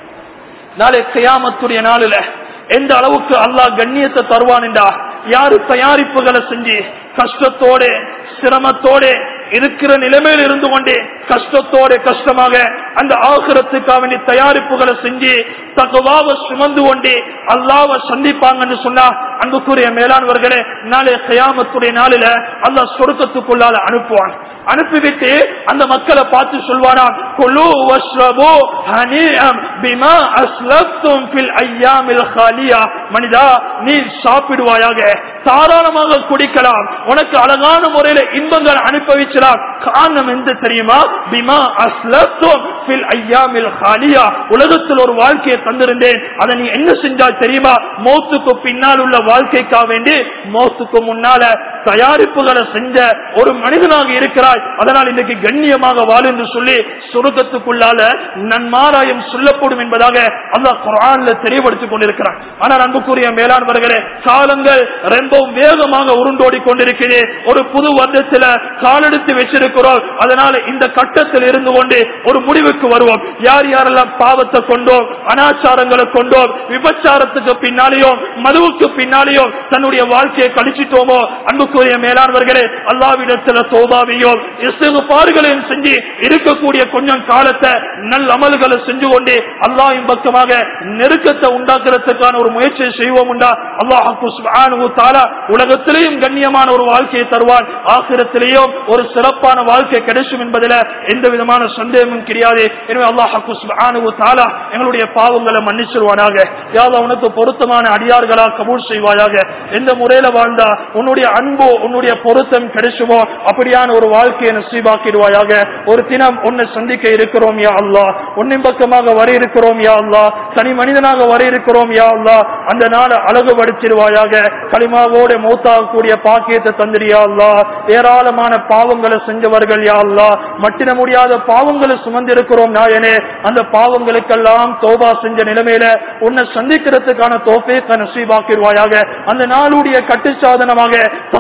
Speaker 2: நாளை கியாமத்துடைய நாளில எந்த அளவுக்கு அல்லாஹ் கண்ணியத்தை தருவான் என்றா யாரு தயாரிப்புகளை செஞ்சு கஷ்டத்தோட சிரமத்தோட இருக்கிற நிலைமையில் இருந்து கொண்டே கஷ்டத்தோட கஷ்டமாக அந்த ஆகிரத்துக்காக வேண்டிய தயாரிப்புகளை செஞ்சு தகவாவை சுமந்து கொண்டே அல்லாவை சந்திப்பாங்கன்னு சொன்னா அன்புக்குரிய மேலானவர்களே நாளை கயாமத்துடைய நாளில அல்லாஹ் சொருக்கத்துக்குள்ளால அனுப்புவான் அனுப்பிவிட்டு அந்த மக்களை பார்த்து சொல்வானா குலு வஸ்ரபு ஹனீஅம் பிமா அஸ்லப்தும் ஃபில் ஐயாமில் காலியா மனிதா நீ சாப்பிடுவாயாக தாராளமாக குடிக்கலாம் உனக்கு அழகான முறையில இன்பங்கள் அனுபவிச்சலாம் காரணம் எந்த தெரியுமா பிமா அஸ்லப்தும் ஃபில் ஐயாமில் காலியா உலகத்தில் ஒரு வாழ்க்கையை தந்திருந்தேன் அதை நீ என்ன செஞ்சா தெரியுமா மௌத்துக்கு பின்னால் உள்ள வாழ்க்கைக்காக வேண்டி மௌத்துக்கு முன்னால தயாரிப்புகளை செஞ்ச ஒரு மனிதனாக இருக்கிறாய் அதனால் இன்னைக்கு கண்ணியமாக வாழ என்று சொல்லி சுருக்கத்துக்குள்ளால நன்மாராயம் சொல்லப்படும் என்பதாக அல்லாஹ் குரான்ல தெளிவுபடுத்திக் கொண்டிருக்கிறான் ஆனால் அன்புக்குரிய மேலாண்வர்களே காலங்கள் ரொம்பவும் வேகமாக உருண்டோடி கொண்டிருக்கிறது ஒரு புது வருடத்துல காலெடுத்து வச்சிருக்கிறோம் அதனால இந்த கட்டத்தில் இருந்து கொண்டு ஒரு முடிவுக்கு வருவோம் யார் யாரெல்லாம் பாவத்தை கொண்டோம் அனாச்சாரங்களை கொண்டோம் விபச்சாரத்துக்கு பின்னாலேயும் மதுவுக்கு பின்னாலேயும் தன்னுடைய வாழ்க்கையை கழிச்சிட்டோமோ அன்புக்குரிய மேலானவர்களே அல்லாவிடத்துல தோபாவையும் இசைப்பாறுகளையும் செஞ்சு இருக்கக்கூடிய கொஞ்சம் காலத்தை நல்ல அமல்களை செஞ்சு கொண்டு அல்லாஹின் பக்கமாக நெருக்கத்தை உண்டாக்குறதுக்கான ஒரு முயற்சியை செய்வோம் உண்டா அல்லாஹு தாலா உலகத்திலேயும் கண்ணியமான ஒரு வாழ்க்கையை தருவான் ஆசிரத்திலேயும் ஒரு சிறப்பான வாழ்க்கை கிடைக்கும் என்பதில் எந்த விதமான சந்தேகமும் கிடையாது எனவே அல்லாஹு தாலா எங்களுடைய பாவங்களை மன்னிச்சிருவானாக யாவ உனக்கு பொருத்தமான அடியார்களா கபூல் செய்வாயாக எந்த முறையில வாழ்ந்தா உன்னுடைய அன்போ உன்னுடைய பொருத்தம் கிடைச்சுமோ அப்படியான ஒரு வாழ்க்கையை நசீபாக்கிடுவாயாக ஒரு தினம் உன்னை சந்திக்க இருக்கிறோம் யா அல்லா உன்னின் பக்கமாக வர இருக்கிறோம் யா அல்லா தனி மனிதனாக வர இருக்கிறோம் யா அல்லா அந்த நாளை அழகுபடுத்திடுவாயாக களிமாவோட மூத்தாகக்கூடிய பாக்கியத்தை தந்திரியா அல்லா ஏராளமான பாவங்களை செஞ்சவர்கள் யா அல்லா மட்டிட முடியாத பாவங்களை சுமந்திருக்கிறோம் நாயனே அந்த பாவங்களுக்கெல்லாம் தோபா செஞ்ச நிலைமையில உன்னை சந்திக்கிறதுக்கான தோப்பேக்க நசீபாக்கிடுவாயாக அந்த நாளுடைய கட்டு சாதனமாக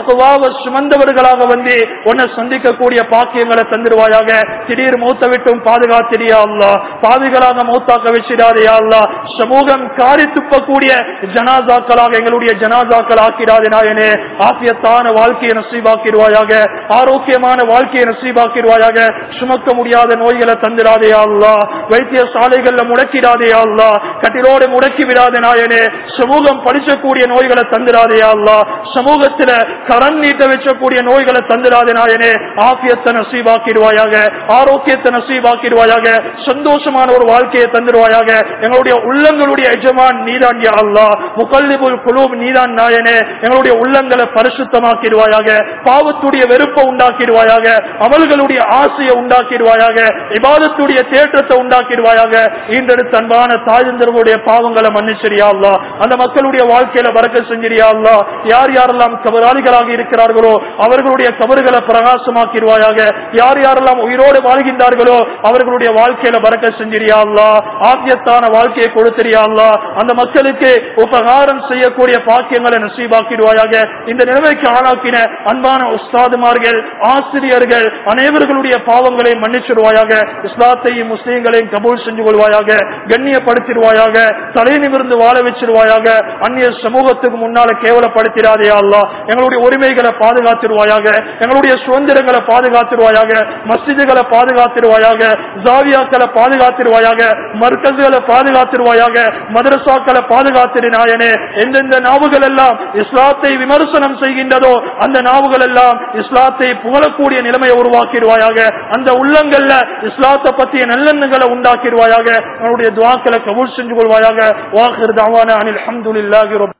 Speaker 2: தக்குவாவை சுமந்தவர்களாக வந்து உன்னை சந்திக்கக்கூடிய பாக்கியங்களை தந்துருவாயாக திடீர் மூத்த விட்டும் பாதுகாத்திரியா அல்லா பாவிகளாக மூத்தாக்க வச்சிடாதையா அல்லா சமூகம் காரி துப்பக்கூடிய ஜனாசாக்களாக எங்களுடைய ஜனாசாக்கள் ஆக்கிடாதே நாயனே ஆசியத்தான வாழ்க்கையை நசீபாக்கிடுவாயாக ஆரோக்கியமான வாழ்க்கையை நசீபாக்கிடுவாயாக சுமக்க முடியாத நோய்களை தந்திராதே அல்லா வைத்திய சாலைகள்ல முடக்கிடாதே அல்லா கட்டிலோடு முடக்கி விடாத நாயனே சமூகம் படிச்சக்கூடிய நோய்களை தந்திராதே அல்லா சமூகத்துல கரண் நீட்ட வச்சக்கூடிய நோய்களை தந்திராதே நாயனே ஆபியத்தை நசீபாக்கிடுவாயாக ஆரோக்கியத்தை நசீபாக்கிடுவாயாக சந்தோஷமான ஒரு வாழ்க்கையை தந்துடுவாயாக எங்களுடைய உள்ளங்களுடைய எஜமான் நீதான் யா அல்லா முகல்லிபுல் குலூப் நீதான் நாயனே எங்களுடைய உள்ளங்களை பரிசுத்தமாக்கிடுவாயாக பாவத்துடைய வெறுப்பை உண்டாக்கிடுவாயாக அமல்களுடைய ஆசையை உண்டாக்கிடுவாயாக இபாதத்துடைய தேற்றத்தை உண்டாக்கிடுவாயாக ஈண்டெடுத்த அன்பான தாயந்தர்களுடைய பாவங்களை மன்னிச்சரியா அல்லா அந்த மக்களுடைய வாழ்க்கையில பறக்க செஞ்சிரியா அல்லா யார் யாரெல்லாம் கபராளிகளாக இருக்கிறார்களோ அவர்களுடைய கபறுகளை பிரகாசமாக்கிடுவாயாக யார் யாரெல்லாம் உயிரோடு வாழ்கின்றார்களோ அவர்களுடைய வாழ்க்கையில பறக்க செஞ்சிரியா அல்லா ஆத்தியத்தான வாழ்க்கையை கொடுத்திரியா அல்லா அந்த மக்களுக்கு உபகாரம் செய்யக்கூடிய பாக்கியங்களை நசீபாக்கிடுவாயாக இந்த நிலைமைக்கு ஆளாக்கின அன்பான உஸ்தாதுமார்கள் ஆசிரியர்கள் அனைவர்களுடைய பாவங்களை மன்னிச்சிடுவாயாக இஸ்லாத்தையும் முஸ்லீம்களையும் கபூல் செஞ்சு கொள்வாயாக கண்ணியப்படுத்திடுவாயாக தலை நிமிர்ந்து வாழ வச்சிருவாயாக அந்நிய சமூகத்துக்கு முன்னால கேவலப்படுத்திடாதே அல்லா எங்களுடைய உரிமைகளை பாதுகாத்திடுவாயாக எங்களுடைய சுதந்திரங்களை பாதுகாத்திடுவாயாக மஸ்ஜிதுகளை பாதுகாத்திடுவாயாக ஜாவியாக்களை பாதுகாத்திடுவாயாக மர்க்கசுகளை பாதுகாத்திடுவாயாக மதரசாக்களை பாதுகாத்திருநாயனே எந்தெந்த நாவுகள் எல்லாம் இஸ்லாத்தை விமர்சனம் செய்கின்றதோ அந்த நாவுகள் எல்லாம் இஸ்லாத்தை புகழக்கூடிய நிலைமையை உருவாக்கிடுவாயாக அந்த உள்ளங்கள்ல இஸ்லாத்தை பற்றிய நல்லெண்ணங்களை உண்டாக்கிடுவாயாக அவனுடைய துவாக்களை கபூல் செஞ்சு கொள்வாயாக வாக்குறது அவான அனில் அஹமதுல்லாஹி